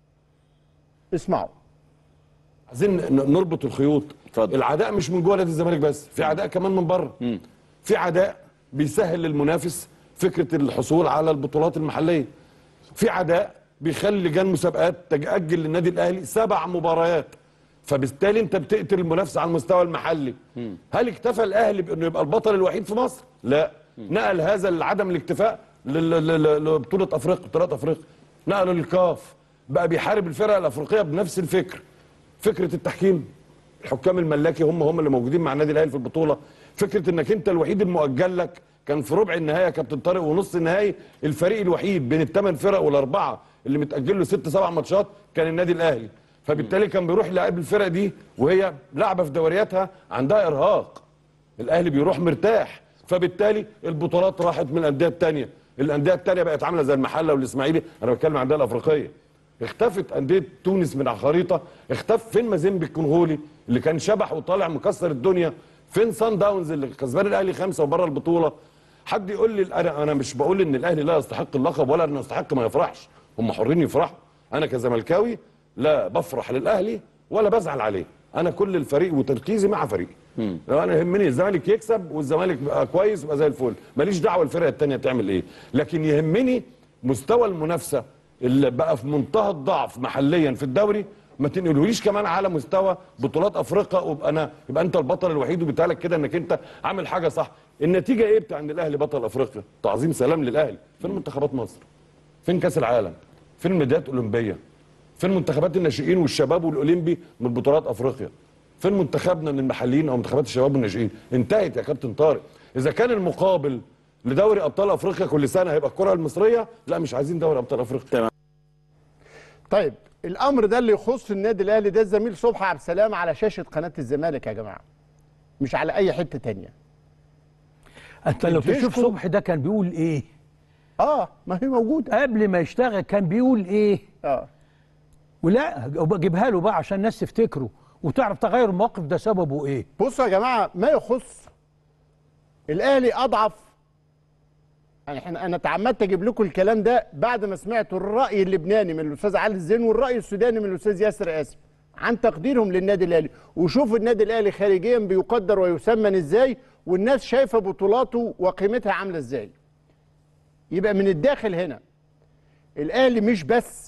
اسمعوا عايزين ن- نربط الخيوط اتفضل. العداء مش من جوه نادي الزمالك بس في عداء كمان من بره في عداء بيسهل للمنافس فكره الحصول على البطولات المحليه في عداء بيخلي لجان مسابقات تأجل للنادي الاهلي سبع مباريات فبالتالي انت بتقتل المنافسه على المستوى المحلي هل اكتفى الاهلي بانه يبقى البطل الوحيد في مصر لا نقل هذا لعدم الاكتفاء لل- لل- لبطوله افريقيا بطولات افريقيا نقله للكاف بقى بيحارب الفرق الافريقيه بنفس الفكر فكره التحكيم الحكام الملاكي هم هم اللي موجودين مع النادي الاهلي في البطوله فكره انك انت الوحيد المؤجل لك كان في ربع النهائي يا كابتن طارق ونص النهائي الفريق الوحيد بين الثمان فرق والاربعه اللي متاجل له ست سبع ماتشات كان النادي الاهلي فبالتالي كان بيروح يلعب الفرق دي وهي لعبه في دورياتها عندها ارهاق الاهلي بيروح مرتاح فبالتالي البطولات راحت من الانديه الثانيه الانديه الثانيه بقت عامله زي المحله والاسماعيلي انا بتكلم عن الانديه الافريقيه اختفت انديه تونس من على الخريطه اختف فين مازيمبي الكونغولي اللي كان شبح وطالع مكسر الدنيا فين سان داونز اللي كسبان الاهلي خمسه وبره البطوله حد يقول لي انا انا مش بقول ان الاهلي لا يستحق اللقب ولا انه يستحق ما يفرحش هم حرين يفرحوا انا كزملكاوي لا بفرح للاهلي ولا بزعل عليه انا كل الفريق وتركيزي مع فريقي لو انا يهمني الزمالك يكسب والزمالك يبقى كويس يبقى زي الفل ماليش دعوه الفرقه الثانيه تعمل ايه لكن يهمني مستوى المنافسه اللي بقى في منتهى الضعف محليا في الدوري ما تنقلوليش كمان على مستوى بطولات افريقيا وابقى انا يبقى انت البطل الوحيد وبتقالك كده انك انت عامل حاجه صح النتيجه ايه بتاع ان الاهلي بطل افريقيا تعظيم سلام للاهلي فين منتخبات مصر فين كاس العالم فين الميداليات الاولمبيه فين منتخبات الناشئين والشباب والاولمبي من بطولات افريقيا فين منتخبنا من المحليين او منتخبات الشباب والناشئين انتهت يا كابتن طارق اذا كان المقابل لدوري ابطال افريقيا كل سنه هيبقى الكره المصريه لا مش عايزين دوري ابطال افريقيا تمام. طيب الامر ده اللي يخص النادي الاهلي ده الزميل صبحي عبد السلام على شاشه قناه الزمالك يا جماعه مش على اي حته تانية انت لو تشوف الفيسبوك- صبحي ده كان بيقول ايه اه ما هي موجوده قبل ما يشتغل كان بيقول ايه اه ولا جيبها له بقى عشان الناس تفتكره وتعرف تغير الموقف ده سببه ايه بصوا يا جماعه ما يخص الاهلي اضعف يعني احنا انا تعمدت اجيب لكم الكلام ده بعد ما سمعت الراي اللبناني من الاستاذ علي الزين والراي السوداني من الاستاذ ياسر قاسم عن تقديرهم للنادي الاهلي وشوفوا النادي الاهلي خارجيا بيقدر ويثمن ازاي والناس شايفه بطولاته وقيمتها عامله ازاي يبقى من الداخل هنا الاهلي مش بس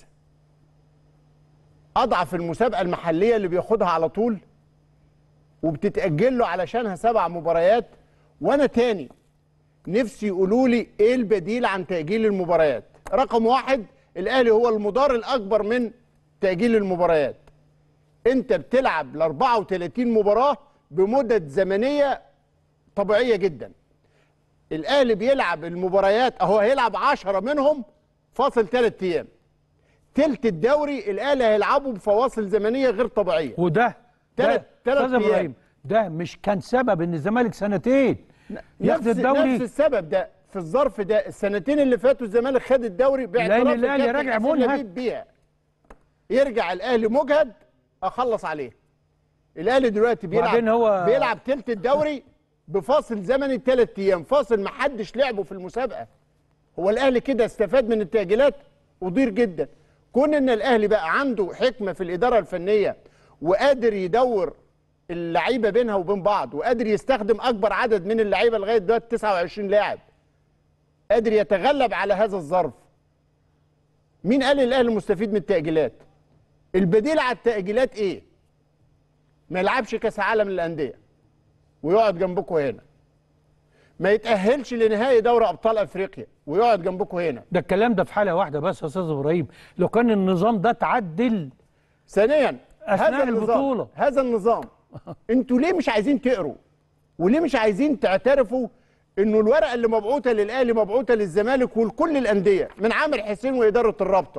اضعف المسابقه المحليه اللي بياخدها على طول وبتتأجل له علشانها سبع مباريات وانا تاني نفسي يقولوا لي ايه البديل عن تأجيل المباريات رقم واحد الاهلي هو المدار الاكبر من تأجيل المباريات انت بتلعب ل 34 مباراة بمدد زمنية طبيعية جدا الاهلي بيلعب المباريات اهو هيلعب 10 منهم فاصل ثلاث ايام تلت الدوري الاهلي هيلعبه بفواصل زمنيه غير طبيعيه وده تلات- ده تلات أستاذ أيام. ابراهيم ده مش كان سبب ان الزمالك سنتين ياخد نفس الدوري نفس السبب ده في الظرف ده السنتين اللي فاتوا الزمالك خد الدوري باعتراف لأن الأهلي الكابتن راجع حسين منهك. لبيب بيها يرجع الاهلي مجهد اخلص عليه الاهلي دلوقتي بيلعب وبعدين هو- بيلعب تلت الدوري بفاصل زمني ثلاث ايام فاصل ما حدش لعبه في المسابقه هو الاهلي كده استفاد من التاجيلات وضير جدا كون ان الاهلي بقى عنده حكمه في الاداره الفنيه وقادر يدور اللعيبه بينها وبين بعض وقادر يستخدم اكبر عدد من اللعيبه لغايه دلوقتي 29 لاعب قادر يتغلب على هذا الظرف مين قال الاهلي مستفيد من التاجيلات البديل على التاجيلات ايه ما يلعبش كاس عالم للانديه ويقعد جنبكم هنا ما يتاهلش لنهائي دوري ابطال افريقيا ويقعد جنبكم هنا ده الكلام ده في حاله واحده بس يا استاذ ابراهيم لو كان النظام ده اتعدل ثانيا أثناء هذا النظام البطولة. هذا النظام انتوا ليه مش عايزين تقروا وليه مش عايزين تعترفوا انه الورقه اللي مبعوثه للاهلي مبعوثه للزمالك ولكل الانديه من عامر حسين واداره الرابطه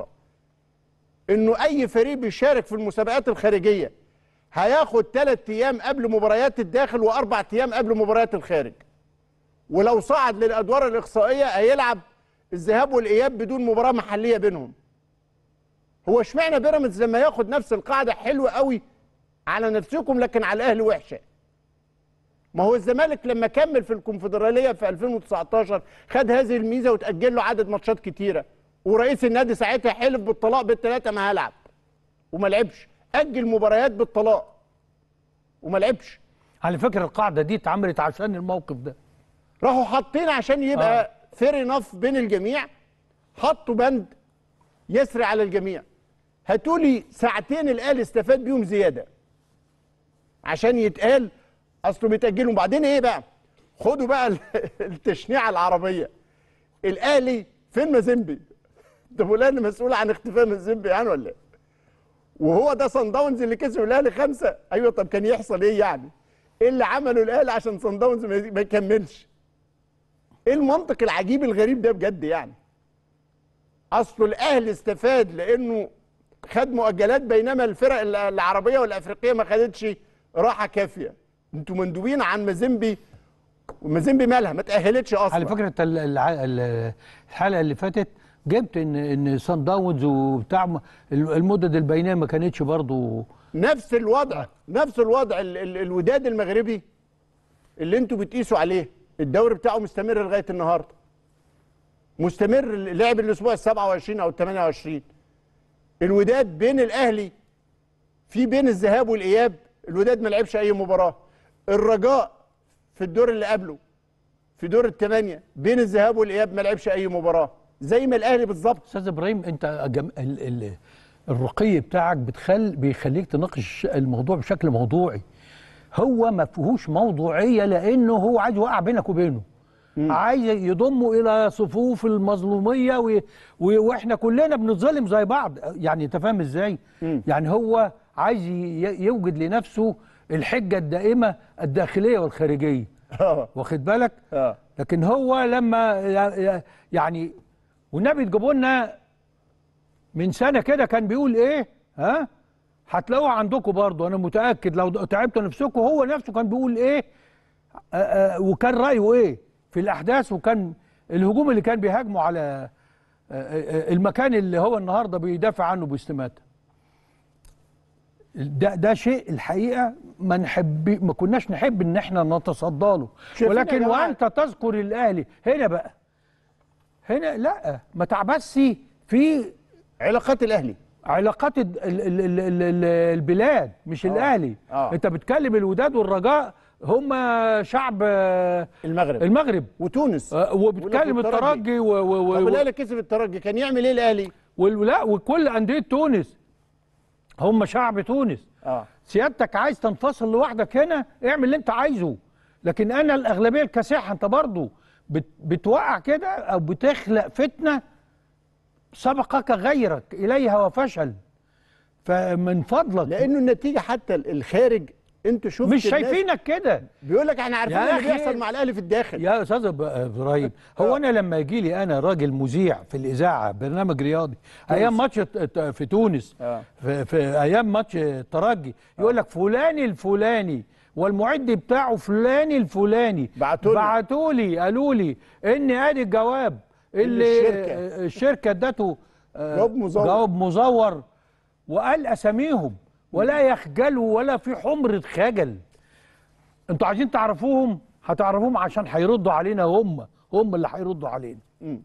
انه اي فريق بيشارك في المسابقات الخارجيه هياخد ثلاث ايام قبل مباريات الداخل واربع ايام قبل مباريات الخارج ولو صعد للادوار الاقصائيه هيلعب الذهاب والاياب بدون مباراه محليه بينهم هو اشمعنى بيراميدز لما ياخد نفس القاعده حلوه قوي على نفسكم لكن على الاهلي وحشه ما هو الزمالك لما كمل في الكونفدراليه في 2019 خد هذه الميزه وتاجل له عدد ماتشات كتيره ورئيس النادي ساعتها حلف بالطلاق بالثلاثه ما هلعب وما لعبش اجل مباريات بالطلاق وما لعبش على فكره القاعده دي اتعملت عشان الموقف ده راحوا حاطين عشان يبقى آه. فير انف بين الجميع حطوا بند يسري على الجميع هاتولي ساعتين الاهلي استفاد بيهم زياده عشان يتقال اصله بيتاجلوا بعدين ايه بقى خدوا بقى ال- التشنيعه العربيه الاهلي فين مازيمبي ده فلان مسؤول عن اختفاء مازيمبي يعني ولا ايه وهو ده صن داونز اللي كسب الاهلي خمسه ايوه طب كان يحصل ايه يعني ايه اللي عمله الاهلي عشان صن داونز ما ما يكملش ايه المنطق العجيب الغريب ده بجد يعني اصله الاهلي استفاد لانه خد مؤجلات بينما الفرق ال- العربيه والافريقيه ما خدتش راحه كافيه انتوا مندوبين عن مازيمبي ومازيمبي مالها ما تاهلتش اصلا على فكره انت ال- الع- ال- الحلقه اللي فاتت جبت ان ان سان داونز وبتاع م- المدد البينيه ما كانتش برضو نفس الوضع نفس الوضع ال ال الوداد المغربي اللي انتوا بتقيسوا عليه الدوري بتاعه مستمر لغايه النهارده مستمر لعب الاسبوع ال 27 او ال 28 الوداد بين الاهلي في بين الذهاب والاياب الوداد ما لعبش اي مباراه الرجاء في الدور اللي قبله في دور الثمانيه بين الذهاب والاياب ما لعبش اي مباراه زي ما الاهلي بالظبط استاذ ابراهيم انت جم... ال... ال... الرقي بتاعك بتخل بيخليك تناقش الموضوع بشكل موضوعي هو ما فيهوش موضوعيه لانه هو عايز يوقع بينك وبينه عايز يضمه الى صفوف المظلوميه و... و... واحنا كلنا بنتظلم زي بعض يعني انت فاهم ازاي يعني هو عايز ي... يوجد لنفسه الحجه الدائمه الداخليه والخارجيه اه واخد بالك اه لكن هو لما ي- ي- يعني والنبي تجيبوا لنا من سنه كده كان بيقول ايه ها هتلاقوه عندكم برضه انا متاكد لو تعبتوا نفسكم هو نفسه كان بيقول ايه آه، آه، وكان رايه ايه في الاحداث وكان الهجوم اللي كان بيهاجموا على آه، آه، المكان اللي هو النهارده بيدافع عنه باستماته ده ده شيء الحقيقه ما نحب ما كناش نحب ان احنا نتصدى له شايفين يا ولكن جماعة؟ وانت تذكر الاهلي هنا بقى هنا لا ما تعبثش في علاقات الاهلي علاقات ال- ال- ال- ال- ال- ال- البلاد مش الاهلي آه. انت بتكلم الوداد والرجاء هم شعب آه، المغرب المغرب وتونس آه، وبتكلم والترجي. الترجي و- و- طب و- الاهلي كسب الترجي كان يعمل ايه الاهلي؟ وال- لا وكل انديه تونس هم شعب تونس اه سيادتك عايز تنفصل لوحدك هنا اعمل اللي انت عايزه لكن انا الاغلبيه الكاسحه انت برضو بت بتوقع كده او بتخلق فتنه سبقك غيرك اليها وفشل فمن فضلك لانه النتيجه حتى الخارج انتوا شفتوا مش الناس شايفينك كده بيقول لك احنا عارفين يا اللي أخي. بيحصل مع الاهلي في الداخل يا استاذ إب- ابراهيم هو انا لما يجي لي انا راجل مذيع في الاذاعه برنامج رياضي ايام ماتش الت- الت- في تونس آه. في, في ايام ماتش الترجي يقول لك فلان الفلاني والمعد بتاعه فلان الفلاني بعتولي. بعتوا لي قالوا لي ان ادي الجواب اللي الشركة. الشركه ادته آه، جواب مزور. جواب مزور وقال اساميهم ولا يخجلوا ولا في حمرة خجل انتوا عايزين تعرفوهم هتعرفوهم عشان هيردوا علينا هم هم اللي هيردوا علينا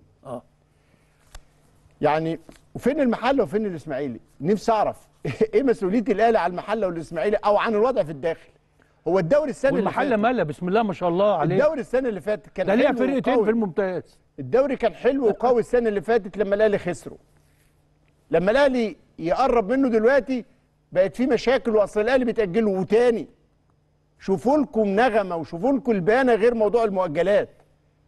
يعني وفين المحله وفين الاسماعيلي نفسي اعرف ايه مسؤوليه الاهلي على المحله والاسماعيلي او عن الوضع في الداخل هو الدوري السنه اللي والمحله فاتت مالة بسم الله ما شاء الله عليه الدوري السنه اللي فاتت كان ده ليها حلو فرقتين وقوي. في الممتاز الدوري كان حلو وقوي السنه اللي فاتت لما الاهلي خسره لما الاهلي يقرب منه دلوقتي بقت في مشاكل واصل الاهلي بيتاجله وتاني شوفوا لكم نغمه وشوفوا لكم البانه غير موضوع المؤجلات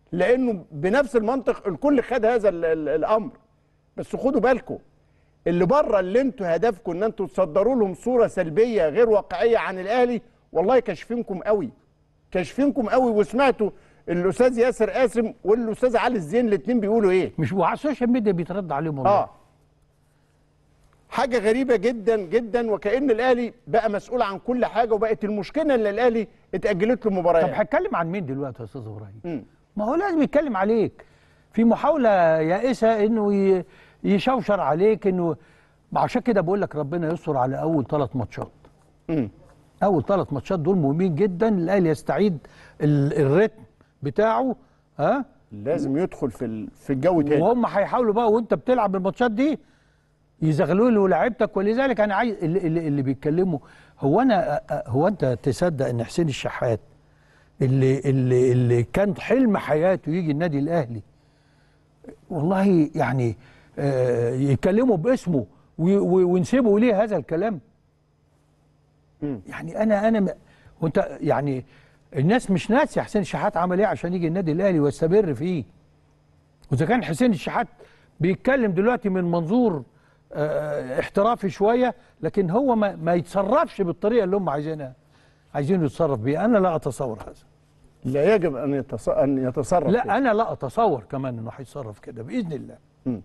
لانه بنفس المنطق الكل خد هذا ال ال الامر بس خدوا بالكم اللي بره اللي انتوا هدفكم ان انتوا تصدروا لهم صوره سلبيه غير واقعيه عن الاهلي والله كاشفينكم قوي كاشفينكم قوي وسمعتوا الاستاذ ياسر قاسم والاستاذ علي الزين الاثنين بيقولوا ايه مش وعلى السوشيال ميديا بيترد عليهم والله اه حاجه غريبه جدا جدا وكان الاهلي بقى مسؤول عن كل حاجه وبقت المشكله ان الاهلي اتاجلت له طب مباريات هتكلم عن مين دلوقتي يا استاذ ابراهيم؟ مم. ما هو لازم يتكلم عليك في محاوله يائسه انه ي- يشوشر عليك انه ما عشان كده بقول لك ربنا يستر على اول ثلاث ماتشات مم. اول ثلاث ماتشات دول مهمين جدا الاهلي يستعيد ال- الريتم بتاعه ها لازم يدخل في ال- في الجو تاني وهم هيحاولوا بقى وانت بتلعب الماتشات دي يزغلوا له لعيبتك ولذلك انا عايز اللي, اللي, اللي بيتكلموا هو انا هو انت تصدق ان حسين الشحات اللي اللي اللي كان حلم حياته يجي النادي الاهلي والله يعني آه يكلموا باسمه وي- وي- ونسيبوا ليه هذا الكلام مم. يعني انا انا م- وانت يعني الناس مش ناسي حسين الشحات عمل ايه عشان يجي النادي الاهلي ويستمر فيه واذا كان حسين الشحات بيتكلم دلوقتي من منظور آه، احترافي شويه لكن هو ما, ما يتصرفش بالطريقه اللي هم عايزينها عايزينه يتصرف بيها انا لا اتصور هذا لا يجب ان يتص... ان يتصرف كده. لا انا لا اتصور كمان انه هيتصرف كده باذن الله مم.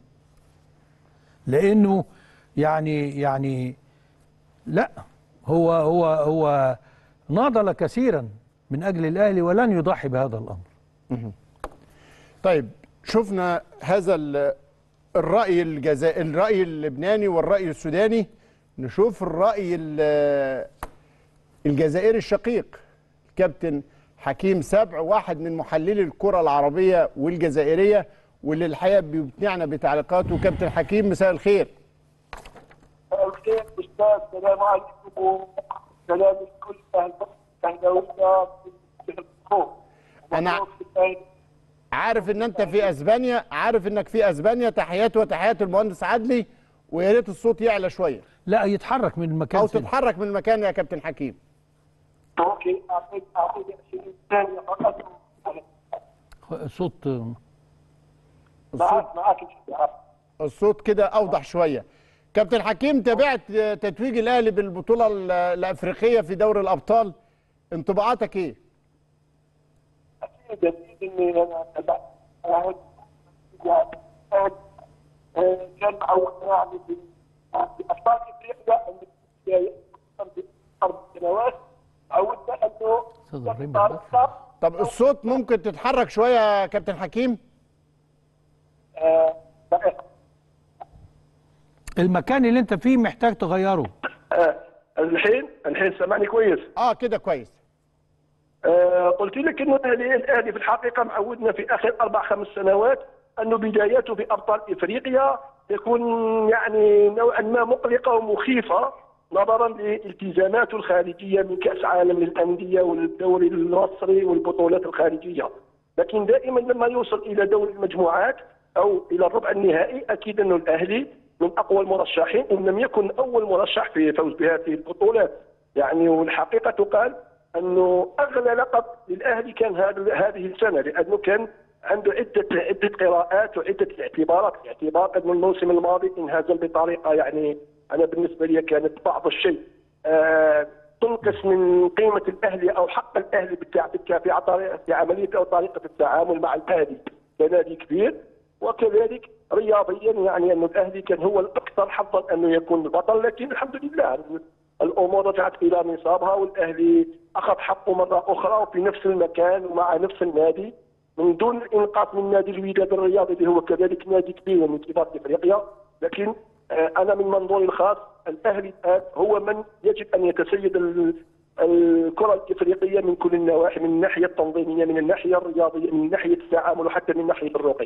لانه يعني يعني لا هو هو هو ناضل كثيرا من اجل الاهلي ولن يضحي بهذا الامر طيب شفنا هذا ال- الرأي الجزائري الرأي اللبناني والرأي السوداني نشوف الرأي ال- الجزائري الشقيق كابتن حكيم سبع واحد من محللي الكرة العربية والجزائرية واللي الحقيقة بيمتعنا بتعليقاته كابتن حكيم مساء الخير الخير استاذ السلام عليكم سلام لكل اهل الاهلاويه في الخوف أنا- عارف ان انت في اسبانيا عارف انك في اسبانيا تحياتي وتحيات المهندس عدلي ويا ريت الصوت يعلى شويه لا يتحرك من المكان او سنة. تتحرك من المكان يا كابتن حكيم اوكي اعطيك اعطيك 20 ثانيه فقط صوت معك معك الصوت كده اوضح شويه كابتن حكيم تابعت تتويج الاهلي بالبطوله ال- الافريقيه في دوري الابطال انطباعاتك ايه اكيد اكيد اني انا تبعت واحد يعني آه، كان معودنا يعني في في ابطال افريقيا اللي في اربع سنوات عودنا انه أستاذ إبراهيم بالبطل. طب الصوت ممكن تتحرك شويه يا كابتن حكيم آه، دقيقة. المكان اللي انت فيه محتاج تغيره آه، الحين الحين سامعني كويس اه كده كويس آه، قلت لك انه الاهلي الاهلي في الحقيقه معودنا في اخر اربع خمس سنوات انه بداياته في ابطال افريقيا تكون يعني نوعا ما مقلقه ومخيفه نظرا لالتزاماته الخارجيه من كاس عالم للانديه والدوري المصري والبطولات الخارجيه لكن دائما لما يوصل الى دور المجموعات او الى الربع النهائي اكيد انه الاهلي من اقوى المرشحين ان لم يكن اول مرشح في فوز بهذه البطولات يعني والحقيقه تقال انه اغلى لقب للاهلي كان هذا هذه السنه لانه كان عنده عده عده قراءات وعده اعتبارات اعتبار انه الموسم الماضي انهزم بطريقه يعني انا بالنسبه لي كانت بعض الشيء آه تنقص من قيمه الاهلي او حق الاهلي بالتع- بالتع- في طريقه في عمليه او طريقه التعامل مع الاهلي كنادي كبير وكذلك رياضيا يعني انه الاهلي كان هو الاكثر حظا انه يكون البطل لكن الحمد لله الامور رجعت الى نصابها والاهلي اخذ حقه مره اخرى وفي نفس المكان ومع نفس النادي من دون الانقاذ من نادي الوداد الرياضي اللي هو كذلك نادي كبير من كبار افريقيا لكن آه، انا من منظوري الخاص الاهلي الان هو من يجب ان يتسيد ال- الكره الافريقيه من كل النواحي من الناحيه التنظيميه من الناحيه الرياضيه من ناحيه التعامل وحتى من ناحيه الرقي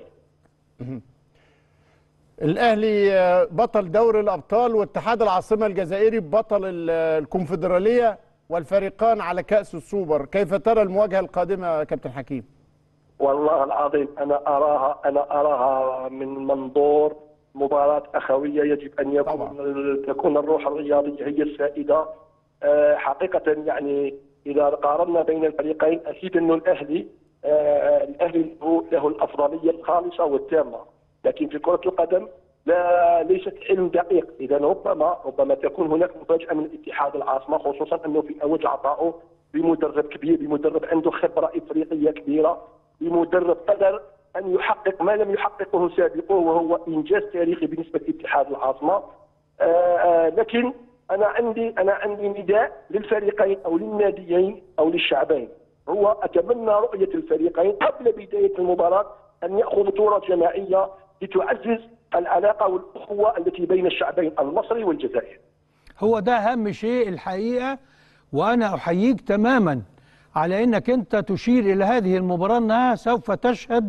الاهلي آه، بطل دوري الابطال واتحاد العاصمه الجزائري بطل ال- الكونفدراليه والفريقان على كاس السوبر كيف ترى المواجهه القادمه يا كابتن حكيم والله العظيم انا اراها انا اراها من منظور مباراه اخويه يجب ان يكون تكون الروح الرياضيه هي السائده آه، حقيقه يعني اذا قارنا بين الفريقين اكيد انه الاهلي آه، الاهلي له- له الافضليه الخالصه والتامه لكن في كره القدم لا ليست علم دقيق اذا ربما ربما تكون هناك مفاجاه من اتحاد العاصمه خصوصا انه في اوج عطائه بمدرب كبير بمدرب عنده خبره افريقيه كبيره بمدرب قدر ان يحقق ما لم يحققه سابقه وهو انجاز تاريخي بالنسبه لاتحاد العاصمه آه، آه، لكن انا عندي انا عندي نداء للفريقين او للناديين او للشعبين هو اتمنى رؤيه الفريقين قبل بدايه المباراه ان ياخذوا صوره جماعيه لتعزز العلاقه والاخوه التي بين الشعبين المصري والجزائري. هو ده اهم شيء الحقيقه وانا احييك تماما على انك انت تشير الى هذه المباراه انها سوف تشهد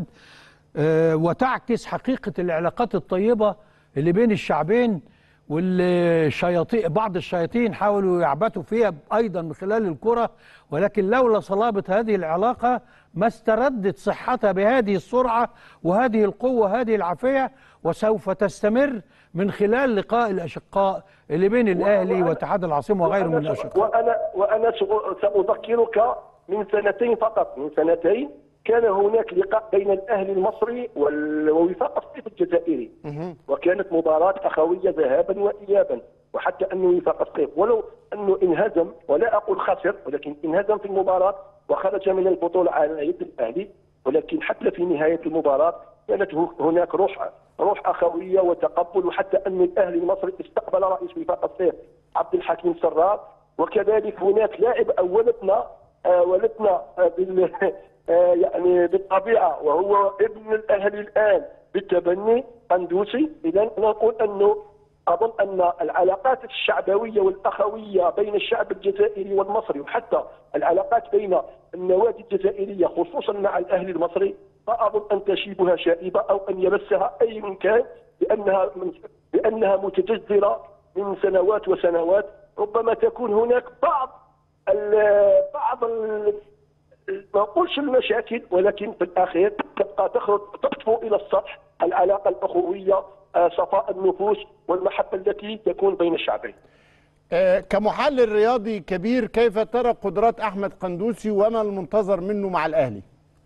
آه، وتعكس حقيقه العلاقات الطيبه اللي بين الشعبين واللي الشياطين بعض الشياطين حاولوا يعبثوا فيها ايضا من خلال الكره ولكن لولا صلابه هذه العلاقه ما استردت صحتها بهذه السرعه وهذه القوه وهذه العافيه وسوف تستمر من خلال لقاء الاشقاء اللي بين الاهلي وأنا- واتحاد العاصمه وغيره من وأنا- الاشقاء وانا وانا سأ- ساذكرك من سنتين فقط من سنتين كان هناك لقاء بين الاهلي المصري وال- ووفاق الصيف الجزائري وكانت مباراه اخويه ذهابا وايابا وحتى انه وفاق الصيف ولو انه انهزم ولا اقول خسر ولكن انهزم في المباراه وخرج من البطوله على يد الاهلي ولكن حتى في نهايه المباراه كانت هو- هناك روح روح اخويه وتقبل وحتى ان الاهلي المصري استقبل رئيس وفاق الصيف عبد الحكيم سرار وكذلك هناك لاعب او ولدنا آه ولدنا آه بال آه يعني بالطبيعه وهو ابن الاهلي الان بالتبني قندوسي اذا انا نقول انه اظن ان العلاقات الشعبويه والاخويه بين الشعب الجزائري والمصري وحتى العلاقات بين النوادي الجزائريه خصوصا مع الاهلي المصري لا اظن ان تشيبها شائبه او ان يمسها اي من كان لانها من لانها متجذره من سنوات وسنوات ربما تكون هناك بعض ال- بعض ال- ما نقولش المشاكل ولكن في الاخير تبقى تخرج تطفو الى السطح العلاقه الاخويه آه، صفاء النفوس والمحبه التي تكون بين الشعبين. آه، كمحلل رياضي كبير كيف ترى قدرات احمد قندوسي وما المنتظر منه مع الاهلي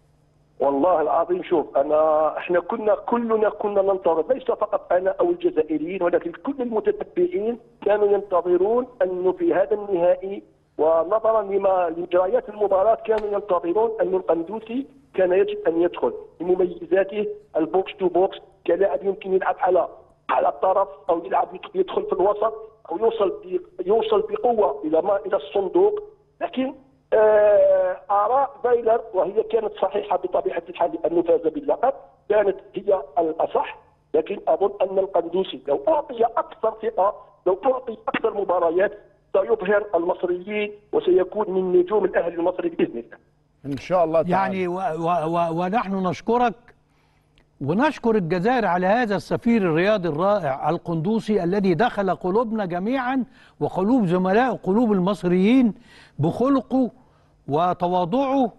والله العظيم شوف انا احنا كنا كلنا كنا ننتظر ليس فقط انا او الجزائريين ولكن كل المتتبعين كانوا ينتظرون انه في هذا النهائي ونظرا لما لمجريات المباراه كانوا ينتظرون ان القندوسي كان يجب ان يدخل بمميزاته البوكس تو بوكس كلاعب يمكن يلعب على على الطرف او يلعب يدخل في الوسط او يوصل ب- يوصل بقوه الى ما الى الصندوق لكن آه، آراء فايلر وهي كانت صحيحة بطبيعة الحال لأنه فاز باللقب كانت هي الأصح لكن أظن أن القندوسي لو أعطي أكثر ثقة لو أعطي أكثر مباريات سيبهر المصريين وسيكون من نجوم الأهلي المصري بإذن الله ان شاء الله تعالى يعني و و و ونحن نشكرك ونشكر الجزائر على هذا السفير الرياضي الرائع القندوسي الذي دخل قلوبنا جميعا وقلوب زملاء قلوب المصريين بخلقه وتواضعه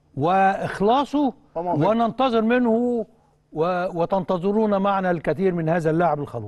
واخلاصه وموهبته. وننتظر منه و وتنتظرون معنا الكثير من هذا اللاعب الخلوق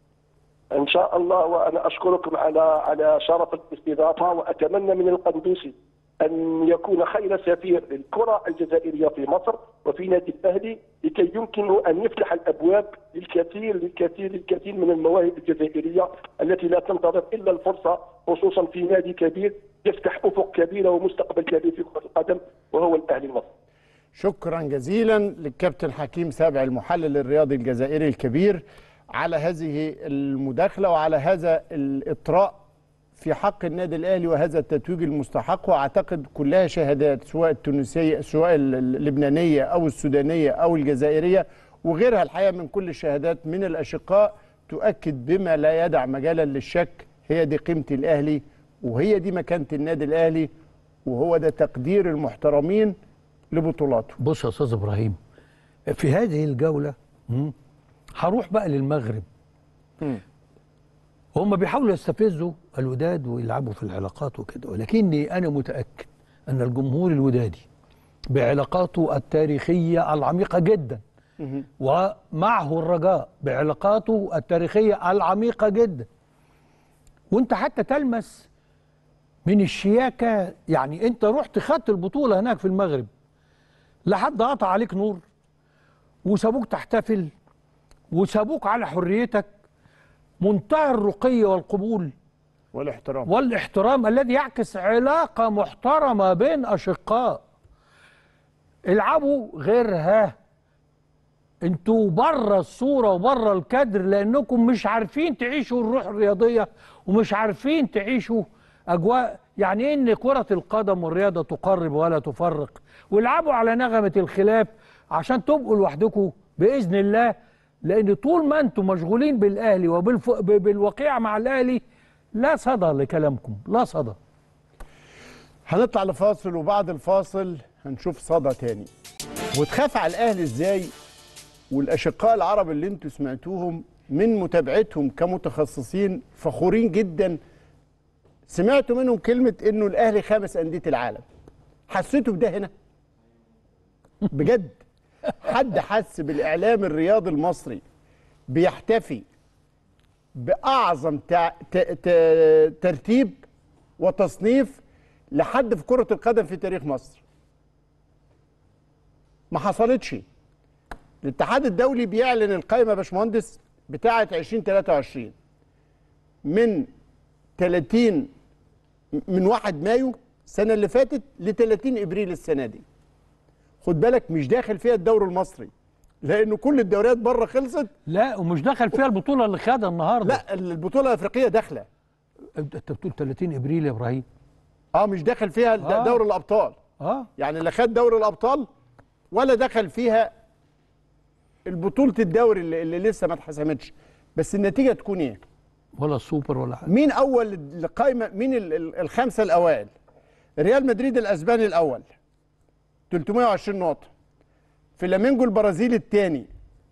ان شاء الله وانا اشكركم على على شرف الاستضافه واتمنى من القندوسي ان يكون خير سفير للكره الجزائريه في مصر وفي نادي الاهلي لكي يمكنه ان يفتح الابواب للكثير للكثير للكثير من المواهب الجزائريه التي لا تنتظر الا الفرصه خصوصا في نادي كبير يفتح افق كبيره ومستقبل كبير في كره القدم وهو الاهلي المصري. شكرا جزيلا للكابتن حكيم سابع المحلل الرياضي الجزائري الكبير على هذه المداخله وعلى هذا الاطراء في حق النادي الاهلي وهذا التتويج المستحق واعتقد كلها شهادات سواء التونسيه سواء اللبنانيه او السودانيه او الجزائريه وغيرها الحقيقه من كل الشهادات من الاشقاء تؤكد بما لا يدع مجالا للشك هي دي قيمه الاهلي وهي دي مكانه النادي الاهلي وهو ده تقدير المحترمين لبطولاته بص يا استاذ ابراهيم في هذه الجوله مم، هروح بقى للمغرب هم بيحاولوا يستفزوا الوداد ويلعبوا في العلاقات وكده ولكني انا متاكد ان الجمهور الودادي بعلاقاته التاريخيه العميقه جدا ومعه الرجاء بعلاقاته التاريخيه العميقه جدا وانت حتى تلمس من الشياكه يعني انت رحت خدت البطوله هناك في المغرب لا حد قطع عليك نور وسابوك تحتفل وسابوك على حريتك منتهى الرقي والقبول والاحترام والاحترام الذي يعكس علاقة محترمة بين أشقاء العبوا غيرها انتوا بره الصورة وبره الكادر لأنكم مش عارفين تعيشوا الروح الرياضية ومش عارفين تعيشوا أجواء يعني إيه إن كرة القدم والرياضة تقرب ولا تفرق والعبوا على نغمة الخلاف عشان تبقوا لوحدكم بإذن الله لأن طول ما أنتم مشغولين بالأهلي وبالوقيع مع الأهلي لا صدى لكلامكم لا صدى هنطلع لفاصل وبعد الفاصل هنشوف صدى تاني وتخاف على الاهلي ازاي والاشقاء العرب اللي انتوا سمعتوهم من متابعتهم كمتخصصين فخورين جدا سمعتوا منهم كلمه انه الاهلي خامس انديه العالم حسيتوا بده هنا بجد حد حس بالاعلام الرياضي المصري بيحتفي باعظم تع... ت... ت... ترتيب وتصنيف لحد في كره القدم في تاريخ مصر ما حصلتش الاتحاد الدولي بيعلن القائمه يا باشمهندس بتاعه 2023 من 30 من 1 مايو السنه اللي فاتت ل 30 ابريل السنه دي خد بالك مش داخل فيها الدوري المصري لانه كل الدوريات بره خلصت لا ومش دخل فيها البطولة اللي خدها النهاردة لا البطوله الافريقيه داخله انت أنت بتقول 30 ابريل يا ابراهيم اه مش داخل فيها آه. دوري الابطال اه يعني لا خد دوري الابطال ولا دخل فيها البطوله الدوري اللي, اللي لسه ما اتحسمتش بس النتيجه تكون ايه ولا السوبر ولا حاجه مين اول القائمه مين ال- ال- الخمسه الاوائل ريال مدريد الاسباني الاول 320 نقطه فلامينجو البرازيلي الثاني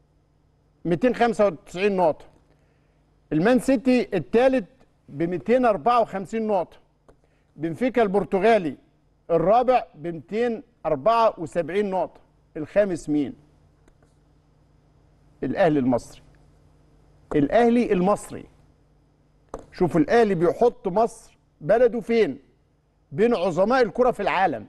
295 نقطه المان سيتي الثالث ب 254 نقطه بنفيكا البرتغالي الرابع ب 274 نقطه الخامس مين الاهلي المصري الاهلي المصري شوف الاهلي بيحط مصر بلده فين بين عظماء الكره في العالم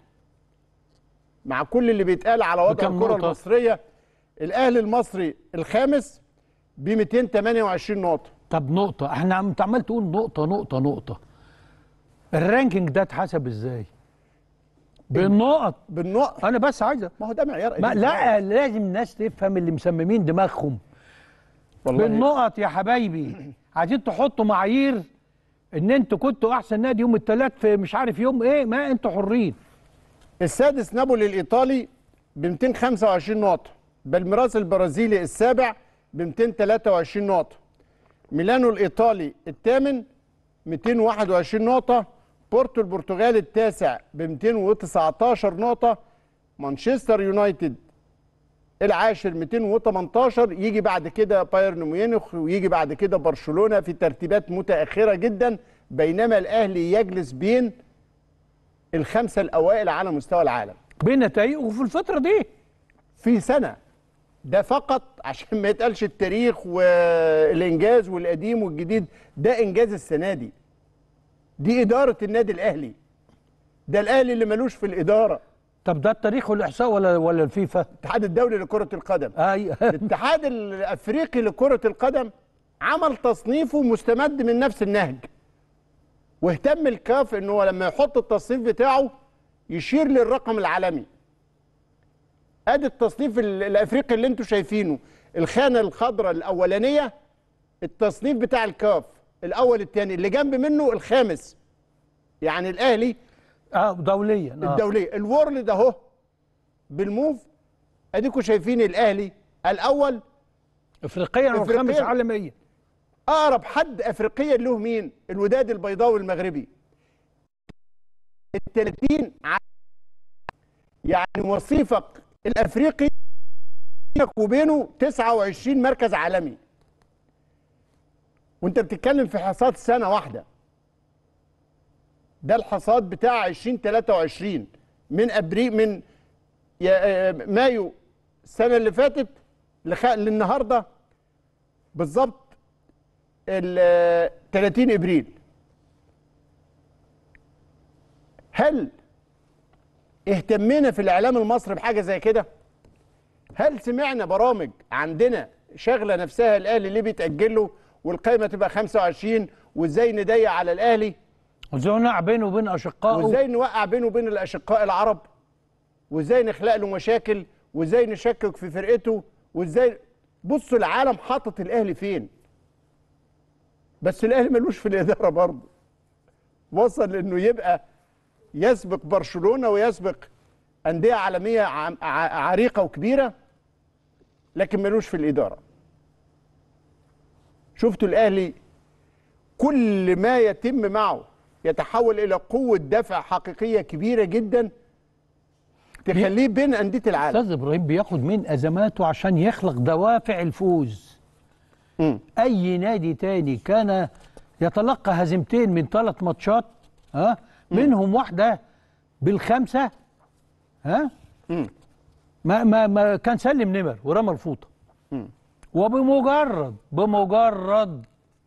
مع كل اللي بيتقال على وضع بكم الكره نقطة؟ المصريه الاهلي المصري الخامس ب 228 نقطه طب نقطة احنا عم- انت عمال تقول نقطة نقطة نقطة الرانكينج ده اتحسب ازاي؟ بالنقط بالنقط انا بس عايزة ما هو ده معيار ما قديم لا خالص. لازم الناس تفهم اللي مسممين دماغهم والله بالنقط يا حبايبي عايزين تحطوا معايير ان انتوا كنتوا احسن نادي يوم الثلاث في مش عارف يوم ايه ما انتوا حرين السادس نابولي الايطالي ب 225 نقطه بالميراس البرازيلي السابع ب 223 نقطه ميلانو الايطالي الثامن 221 نقطه بورتو البرتغالي التاسع ب 219 نقطه مانشستر يونايتد العاشر 218 يجي بعد كده بايرن ميونخ ويجي بعد كده برشلونه في ترتيبات متاخره جدا بينما الاهلي يجلس بين الخمسه الاوائل على مستوى العالم بنتائجه في الفترة دي في سنه ده فقط عشان ما يتقالش التاريخ والانجاز والقديم والجديد ده انجاز السنه دي دي اداره النادي الاهلي ده الاهلي اللي ملوش في الاداره طب ده التاريخ والاحصاء ولا ولا الفيفا؟ الاتحاد الدولي لكره القدم اي الاتحاد الافريقي لكره القدم عمل تصنيفه مستمد من نفس النهج واهتم الكاف ان هو لما يحط التصنيف بتاعه يشير للرقم العالمي ادي التصنيف ال- الافريقي اللي انتم شايفينه الخانه الخضراء الاولانيه التصنيف بتاع الكاف الاول الثاني اللي جنب منه الخامس يعني الاهلي اه دوليا آه. الدوليه الورلد اهو بالموف اديكم شايفين الاهلي الاول افريقيا والخامس إفريقياً. عالميا اقرب حد افريقيا له مين الوداد البيضاوي المغربي ال 30 ع- يعني وصيفك الافريقي بينك وبينه 29 مركز عالمي وانت بتتكلم في حصاد سنه واحده ده الحصاد بتاع 2023 من ابريل من يا- آه، مايو السنه اللي فاتت لخ- للنهارده بالظبط ال 30 ابريل هل اهتمينا في الاعلام المصري بحاجه زي كده هل سمعنا برامج عندنا شغله نفسها الاهلي ليه بيتاجله والقائمه تبقى 25 وازاي نضيق على الاهلي وازاي نقع بينه وبين اشقائه وازاي نوقع بينه وبين الاشقاء العرب وازاي نخلق له مشاكل وازاي نشكك في فرقته وازاي بصوا العالم حاطط الاهلي فين بس الاهلي ملوش في الاداره برضه وصل انه يبقى يسبق برشلونه ويسبق انديه عالميه عم- ع- عريقه وكبيره لكن ملوش في الاداره شفتوا الاهلي كل ما يتم معه يتحول الى قوه دفع حقيقيه كبيره جدا تخليه بين انديه العالم استاذ ابراهيم بياخد من ازماته عشان يخلق دوافع الفوز مم. اي نادي تاني كان يتلقى هزيمتين من ثلاث ماتشات ها منهم واحده بالخمسه ها مم. ما ما ما كان سلم نمر ورمى الفوطه وبمجرد بمجرد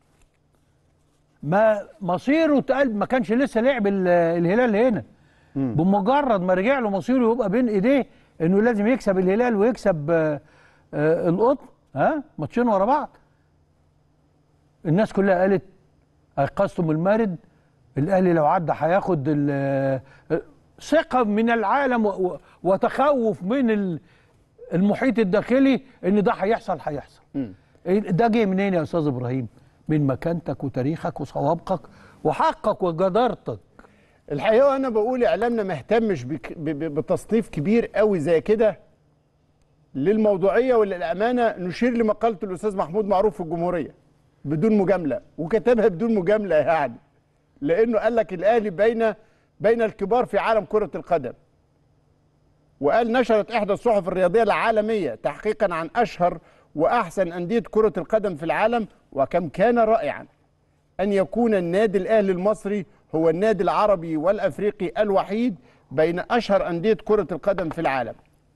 ما مصيره اتقال ما كانش لسه لعب ال- الهلال هنا بمجرد ما رجع له مصيره يبقى بين ايديه انه لازم يكسب الهلال ويكسب آه، آه، القطن ها ماتشين ورا بعض الناس كلها قالت ايقظتم المارد الاهلي لو عدى هياخد ال- آه، ثقه من العالم و- و- وتخوف من ال- المحيط الداخلي ان ده هيحصل هيحصل إيه ده جه منين يا استاذ ابراهيم من مكانتك وتاريخك وسوابقك وحقك وجدارتك الحقيقه وانا بقول اعلامنا ما اهتمش بك- ب- ب- بتصنيف كبير قوي زي كده للموضوعيه وللامانه نشير لمقاله الاستاذ محمود معروف في الجمهوريه بدون مجامله وكتبها بدون مجامله يعني لانه قال لك الاهلي بين بين الكبار في عالم كره القدم وقال نشرت احدى الصحف الرياضيه العالميه تحقيقا عن اشهر واحسن انديه كره القدم في العالم وكم كان رائعا أن يكون النادي الأهلي المصري هو النادي العربي والأفريقي الوحيد بين أشهر أندية كرة القدم في العالم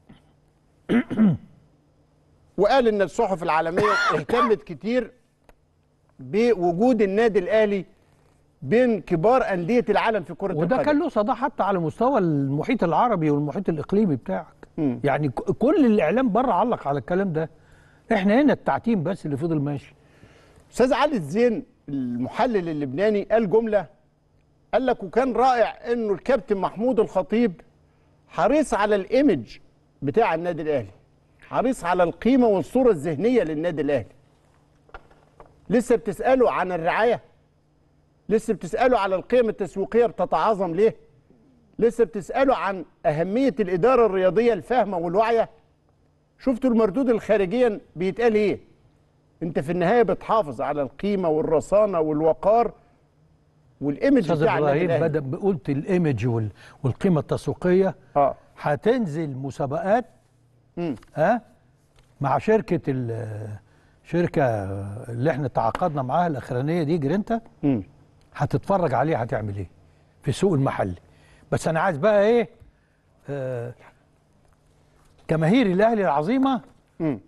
وقال إن الصحف العالمية اهتمت كتير بوجود النادي الأهلي بين كبار أندية العالم في كرة وده القدم كان له صدى حتى على مستوى المحيط العربي والمحيط الاقليمي بتاعك مم. يعني ك- كل الاعلام بره علق على الكلام ده احنا هنا التعتيم بس اللي فضل ماشي استاذ علي الزين المحلل اللبناني قال جمله قال لك وكان رائع انه الكابتن محمود الخطيب حريص على الايمج بتاع النادي الاهلي حريص على القيمه والصوره الذهنيه للنادي الاهلي لسه بتساله عن الرعايه لسه بتساله على القيم التسويقيه بتتعاظم ليه لسه بتساله عن اهميه الاداره الرياضيه الفاهمه والواعيه شفتوا المردود الخارجيا بيتقال ايه انت في النهايه بتحافظ على القيمه والرصانه والوقار والايمج استاذ بتاع النادي ابراهيم الأهلي. بدا قلت الايمج وال- والقيمه التسويقيه اه هتنزل مسابقات مم. ها مع شركه ال- شركه اللي احنا تعاقدنا معاها الاخرانيه دي جرينتا مم. هتتفرج عليها هتعمل ايه في السوق المحلي بس انا عايز بقى ايه آه جماهير الاهلي العظيمه مم.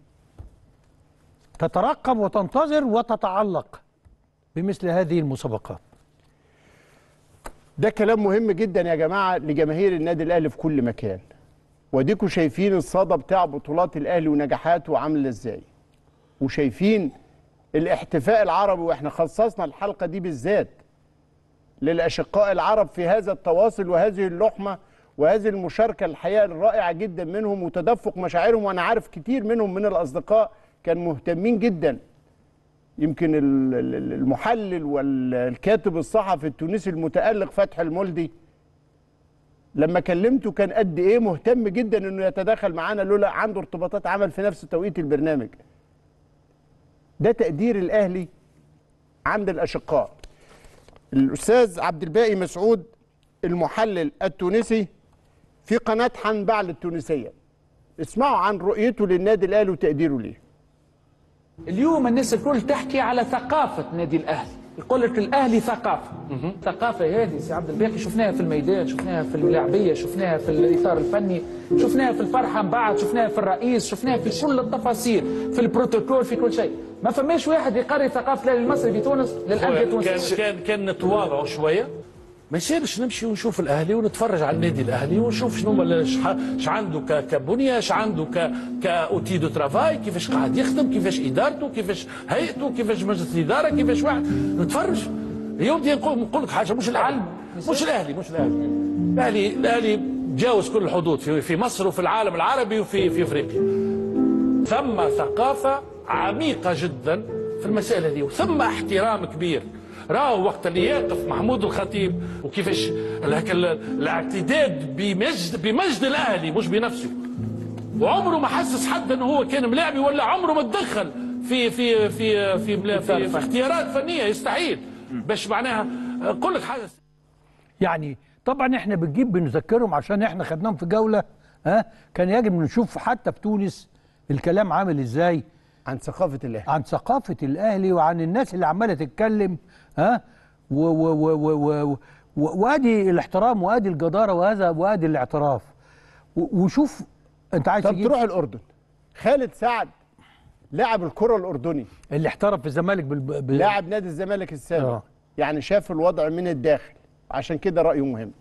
تترقب وتنتظر وتتعلق بمثل هذه المسابقات ده كلام مهم جدا يا جماعه لجماهير النادي الاهلي في كل مكان واديكوا شايفين الصدى بتاع بطولات الاهلي ونجاحاته عامله ازاي وشايفين الاحتفاء العربي واحنا خصصنا الحلقه دي بالذات للاشقاء العرب في هذا التواصل وهذه اللحمه وهذه المشاركه الحقيقه الرائعه جدا منهم وتدفق مشاعرهم وانا عارف كتير منهم من الاصدقاء كانوا مهتمين جدا يمكن ال- ال- المحلل والكاتب الصحفي التونسي المتألق فتحي المولدي لما كلمته كان قد ايه مهتم جدا انه يتداخل معانا لولا عنده ارتباطات عمل في نفس توقيت البرنامج ده تقدير الاهلي عند الاشقاء الاستاذ عبد الباقي مسعود المحلل التونسي في قناه حنبعل التونسيه اسمعوا عن رؤيته للنادي الاهلي وتقديره ليه اليوم الناس الكل تحكي على ثقافة نادي الأهلي يقول لك الأهلي ثقافة الثقافة هذه سي عبد الباقي شفناها في الميدان شفناها في اللاعبية شفناها في الإطار الفني شفناها في الفرحة من بعد شفناها في الرئيس شفناها في كل التفاصيل في البروتوكول في كل شيء ما فماش واحد يقري ثقافة الأهلي المصري في تونس للأندية كان التونسية كان كان نتواضعوا شويه ما يصيرش نمشي ونشوف الاهلي ونتفرج على النادي الاهلي ونشوف شنو هو ايش عنده ك- كبنيه ايش عنده ك كاوتي دو ترافاي كيفاش قاعد يخدم كيفاش ادارته كيفاش هيئته كيفاش مجلس الاداره كيفاش واحد نتفرج يودي نقول نقول لك حاجه مش الاهلي مش الاهلي مش الاهلي الاهلي الاهلي تجاوز كل الحدود في في مصر وفي العالم العربي وفي في افريقيا ثم ثقافة عميقة جدا في المسألة دي وثم احترام كبير راهو وقت اللي يقف محمود الخطيب وكيفاش هكا ال- الاعتداد بمجد بمجد الاهلي مش بنفسه وعمره ما حسس حد انه هو كان ملاعبي ولا عمره ما تدخل في في في في, في, في, في اختيارات فنيه يستحيل باش معناها اقول لك حاجه يعني طبعا احنا بنجيب بنذكرهم عشان احنا خدناهم في جوله ها كان يجب نشوف حتى في تونس الكلام عامل ازاي عن ثقافه الاهلي عن ثقافه الاهلي وعن الناس اللي عماله تتكلم ها و و و و و و وادي الاحترام وادي الجداره وهذا وادي الاعتراف و- وشوف انت عايز طب تجيب تروح الاردن خالد سعد لاعب الكره الاردني اللي احترف في الزمالك بال... بال... لاعب نادي الزمالك السابق آه. يعني شاف الوضع من الداخل عشان كده رايه مهم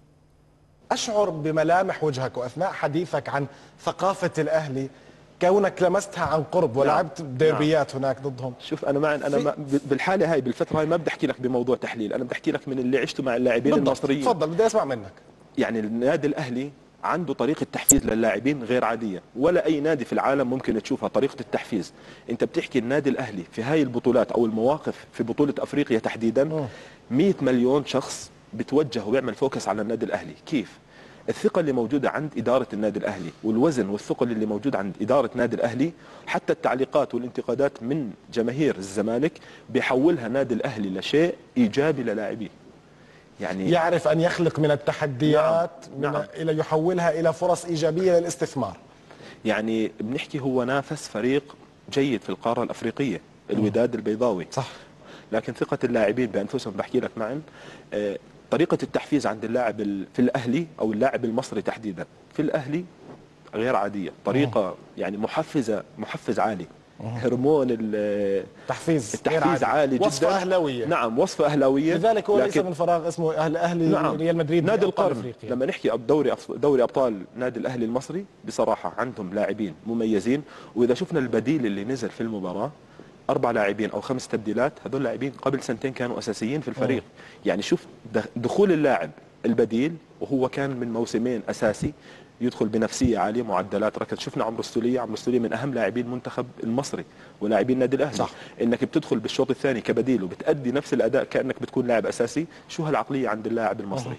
أشعر بملامح وجهك وأثناء حديثك عن ثقافة الأهلي كونك لمستها عن قرب ولعبت ديربيات هناك ضدهم شوف انا مع انا في- ما بالحاله هاي بالفتره هاي ما بدي احكي لك بموضوع تحليل انا بدي احكي لك من اللي عشته مع اللاعبين بالضبط المصريين تفضل بدي أسمع منك يعني النادي الاهلي عنده طريقه تحفيز للاعبين غير عاديه ولا اي نادي في العالم ممكن تشوفها طريقه التحفيز انت بتحكي النادي الاهلي في هاي البطولات او المواقف في بطوله افريقيا تحديدا 100 مليون شخص بتوجه ويعمل فوكس على النادي الاهلي كيف الثقة اللي موجودة عند إدارة النادي الأهلي والوزن والثقل اللي موجود عند إدارة النادي الأهلي حتى التعليقات والانتقادات من جماهير الزمالك بيحولها نادي الأهلي لشيء إيجابي للاعبيه يعني يعرف أن يخلق من التحديات نعم. من نعم. إلى يحولها إلى فرص إيجابية للاستثمار يعني بنحكي هو نافس فريق جيد في القارة الأفريقية الوداد البيضاوي صح لكن ثقة اللاعبين بأنفسهم بحكي لك معا آه، طريقة التحفيز عند اللاعب ال- في الأهلي أو اللاعب المصري تحديدا في الأهلي غير عادية طريقة يعني محفزة محفز عالي هرمون ال- تحفيز التحفيز عالي جدا وصفة أهلاوية نعم وصفة أهلاوية لذلك هو ليس لكن- من فراغ اسمه أهل أهلي نعم ريال مدريد نادي بأبطال القرن أفريقيا. لما نحكي أب- دوري أف- دوري ابطال نادي الاهلي المصري بصراحه عندهم لاعبين مميزين واذا شفنا البديل اللي نزل في المباراه اربع لاعبين او خمس تبديلات هذول لاعبين قبل سنتين كانوا اساسيين في الفريق يعني شوف دخ- دخول اللاعب البديل وهو كان من موسمين اساسي يدخل بنفسيه عاليه معدلات ركض شفنا عمرو السوليه عمرو السوليه من اهم لاعبين المنتخب المصري ولاعبين النادي الاهلي صح. انك بتدخل بالشوط الثاني كبديل وبتادي نفس الاداء كانك بتكون لاعب اساسي شو هالعقليه عند اللاعب المصري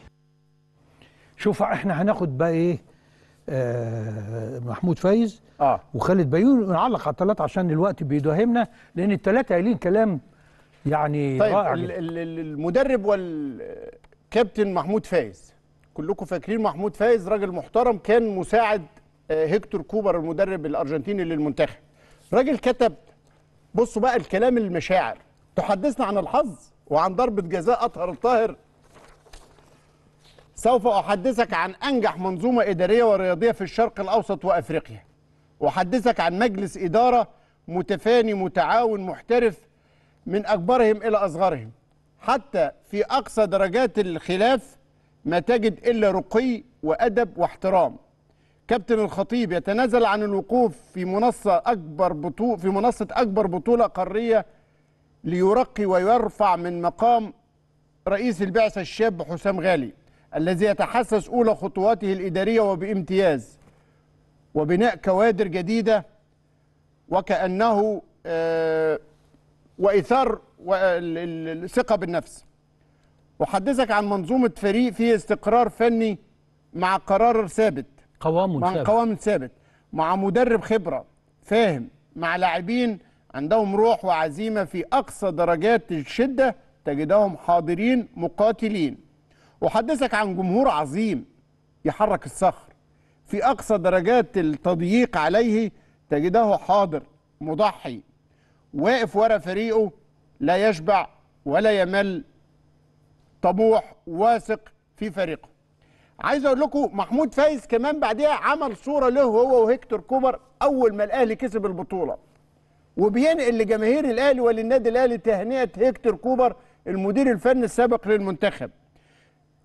شوف احنا هناخد بقى ايه آه محمود فايز اه وخالد بيون ونعلق على الثلاثه عشان الوقت بيداهمنا لان الثلاثه قايلين كلام يعني طيب رائع ال- جدا. ال- ال- المدرب والكابتن محمود فايز كلكم فاكرين محمود فايز راجل محترم كان مساعد آه، هيكتور كوبر المدرب الارجنتيني للمنتخب راجل كتب بصوا بقى الكلام المشاعر تحدثنا عن الحظ وعن ضربة جزاء أطهر الطاهر سوف أحدثك عن أنجح منظومة إدارية ورياضية في الشرق الأوسط وأفريقيا وأحدثك عن مجلس إدارة متفاني متعاون محترف من أكبرهم إلى أصغرهم حتى في أقصى درجات الخلاف ما تجد إلا رقي وأدب واحترام كابتن الخطيب يتنازل عن الوقوف في منصة أكبر بطولة في منصة أكبر بطولة قارية ليرقي ويرفع من مقام رئيس البعثة الشاب حسام غالي الذي يتحسس أولى خطواته الإدارية وبامتياز وبناء كوادر جديدة وكأنه آه، وإثار و- ال- ال- الثقة بالنفس أحدثك عن منظومة فريق فيه استقرار فني مع قرار ثابت قوام مع ثابت. قوام ثابت مع مدرب خبرة فاهم مع لاعبين عندهم روح وعزيمة في أقصى درجات الشدة تجدهم حاضرين مقاتلين أحدثك عن جمهور عظيم يحرك الصخر في أقصى درجات التضييق عليه تجده حاضر مضحي واقف ورا فريقه لا يشبع ولا يمل طموح واثق في فريقه عايز اقول لكم محمود فايز كمان بعديها عمل صوره له هو وهيكتور كوبر اول ما الاهلي كسب البطوله وبينقل لجماهير الاهلي وللنادي الاهلي تهنئه هيكتور كوبر المدير الفني السابق للمنتخب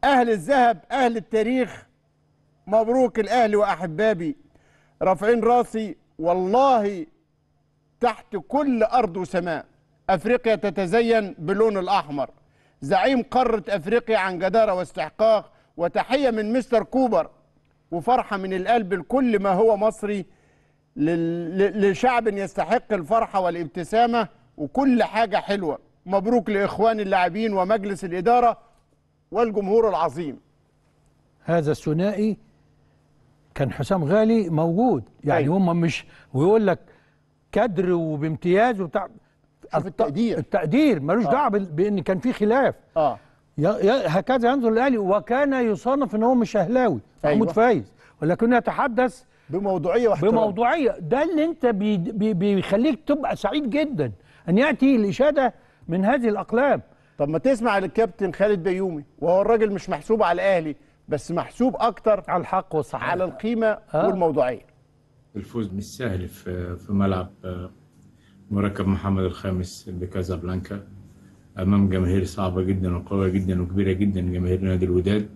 اهل الذهب اهل التاريخ مبروك الاهلي واحبابي رافعين راسي والله تحت كل ارض وسماء افريقيا تتزين باللون الاحمر زعيم قاره افريقيا عن جداره واستحقاق وتحيه من مستر كوبر وفرحه من القلب لكل ما هو مصري لل- ل- لشعب يستحق الفرحه والابتسامه وكل حاجه حلوه مبروك لاخوان اللاعبين ومجلس الاداره والجمهور العظيم هذا الثنائي كان حسام غالي موجود يعني أيوة. هم مش ويقول لك كدر وبامتياز وبتاع شوف التقدير. التقدير ملوش دعوه بال- بان كان في خلاف اه ي- ي- هكذا ينظر الاهلي وكان يصنف ان هو مش اهلاوي أيوة. محمود فايز ولكنه يتحدث بموضوعيه واحترام بموضوعيه ده اللي انت بي بي بيخليك تبقى سعيد جدا ان ياتي الاشاده من هذه الاقلام طب ما تسمع للكابتن خالد بيومي وهو الراجل مش محسوب على الاهلي بس محسوب اكتر على الحق والصحه على القيمه آه. والموضوعيه الفوز مش سهل في في ملعب آه، مركب محمد الخامس بكازابلانكا امام جماهير صعبه جدا وقويه جدا وكبيره جدا جماهير نادي الوداد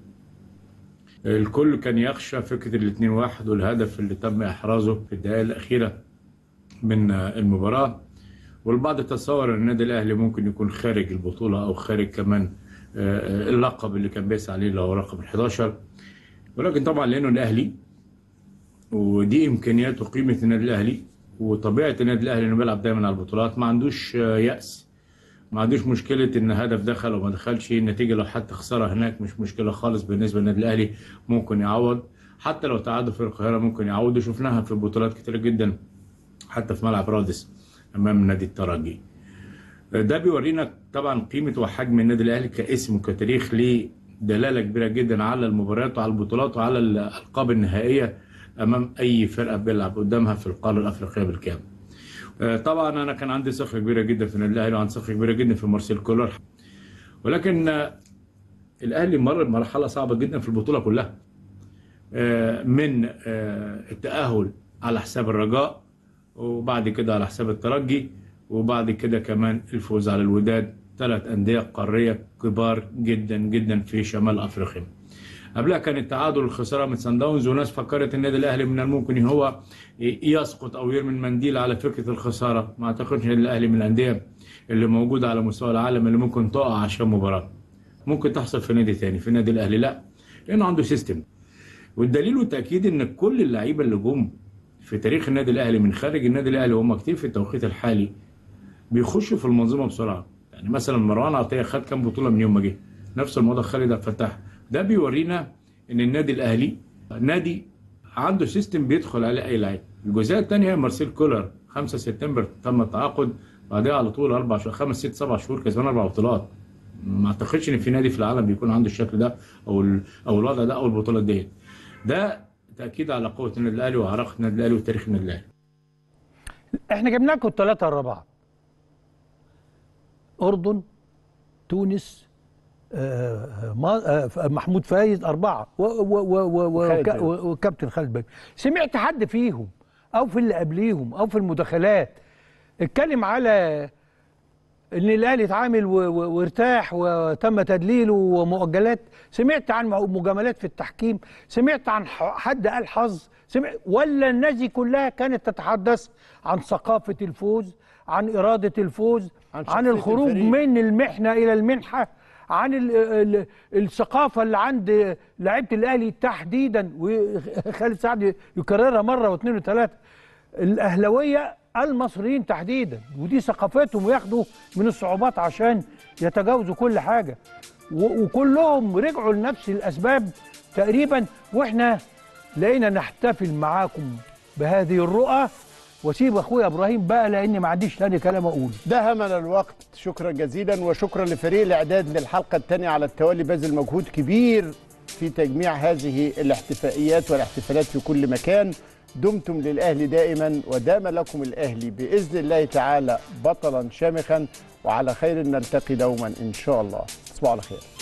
الكل كان يخشى فكره الاثنين واحد والهدف اللي تم احرازه في الدقائق الاخيره من آه، المباراه والبعض تصور ان النادي الاهلي ممكن يكون خارج البطوله او خارج كمان آه، آه، اللقب اللي كان بيسعى عليه اللي هو رقم 11 ولكن طبعا لانه الاهلي ودي امكانيات وقيمه النادي الاهلي وطبيعه النادي الاهلي انه بيلعب دايما على البطولات ما عندوش آه، يأس ما عندوش مشكله ان هدف دخل او ما دخلش النتيجه لو حتى خساره هناك مش مشكله خالص بالنسبه للنادي الاهلي ممكن يعوض حتى لو تعادل في القاهره ممكن يعوض وشفناها في بطولات كتيره جدا حتى في ملعب رادس امام نادي الترجي ده بيورينا طبعا قيمه وحجم النادي الاهلي كاسم وكتاريخ ليه دلاله كبيره جدا على المباريات وعلى البطولات وعلى الالقاب النهائيه امام اي فرقه بيلعب قدامها في القاره الافريقيه بالكامل. آه، طبعا انا كان عندي ثقه كبيره جدا في النادي الاهلي وعندي ثقه كبيره جدا في مارسيل كولر ولكن آه، الاهلي مر بمرحله صعبه جدا في البطوله كلها آه، من آه، التاهل على حساب الرجاء وبعد كده على حساب الترجي وبعد كده كمان الفوز على الوداد ثلاث أندية قارية كبار جدا جدا في شمال أفريقيا قبلها كان التعادل الخسارة من سان داونز وناس فكرت النادي الأهلي من الممكن إن هو يسقط أو يرمي المنديل على فكرة الخسارة ما أعتقدش النادي الأهلي من الأندية اللي موجودة على مستوى العالم اللي ممكن تقع عشان مباراة ممكن تحصل في نادي تاني في النادي الأهلي لا لأنه عنده سيستم والدليل والتأكيد إن كل اللعيبة اللي جم في تاريخ النادي الأهلي من خارج النادي الأهلي وهم كتير في التوقيت الحالي بيخشوا في المنظومه بسرعه يعني مثلا مروان عطيه خد كام بطوله من يوم ما جه نفس الموضوع خالد عبد الفتاح ده بيورينا ان النادي الاهلي نادي عنده سيستم بيدخل عليه اي لعيب الجزئيه الثانيه مارسيل كولر 5 سبتمبر تم التعاقد بعدها على طول اربع شهور خمس ست سبع شهور كسبان اربع بطولات ما اعتقدش ان في نادي في العالم بيكون عنده الشكل ده او ال- او الوضع ده او البطولات ديت ده تاكيد على قوه النادي الاهلي وعراقه النادي الاهلي وتاريخ النادي الاهلي احنا جبنا لكم الثلاثه ورا بعض اردن تونس آه، ما- آه، محمود فايز اربعه و- و- و- و- وخالد وك- بيومي. وكابتن خالد بيومي سمعت حد فيهم او في اللي قبليهم او في المداخلات اتكلم على ان الاهلي اتعامل و- و- وارتاح وتم تدليله ومؤجلات سمعت عن مجاملات في التحكيم سمعت عن ح- حد قال حظ سمع ولا الناس دي كلها كانت تتحدث عن ثقافه الفوز عن اراده الفوز عن عن, شخصية الخروج الفريق. من المحنه الى المنحه عن ال ال الثقافه اللي عند لعيبه الاهلي تحديدا وخالد سعد يكررها مره واثنين وثلاثه الاهلاويه المصريين تحديدا ودي ثقافتهم وياخدوا من الصعوبات عشان يتجاوزوا كل حاجه و- وكلهم رجعوا لنفس الاسباب تقريبا واحنا لقينا نحتفل معاكم بهذه الرؤى واسيب اخويا ابراهيم بقى لاني ما عنديش تاني كلام اقوله ده همل الوقت شكرا جزيلا وشكرا لفريق الاعداد للحلقه الثانيه على التوالي بذل مجهود كبير في تجميع هذه الاحتفائيات والاحتفالات في كل مكان دمتم للاهلي دائما ودام لكم الاهلي باذن الله تعالى بطلا شامخا وعلى خير نلتقي دوما ان شاء الله تصبحوا على خير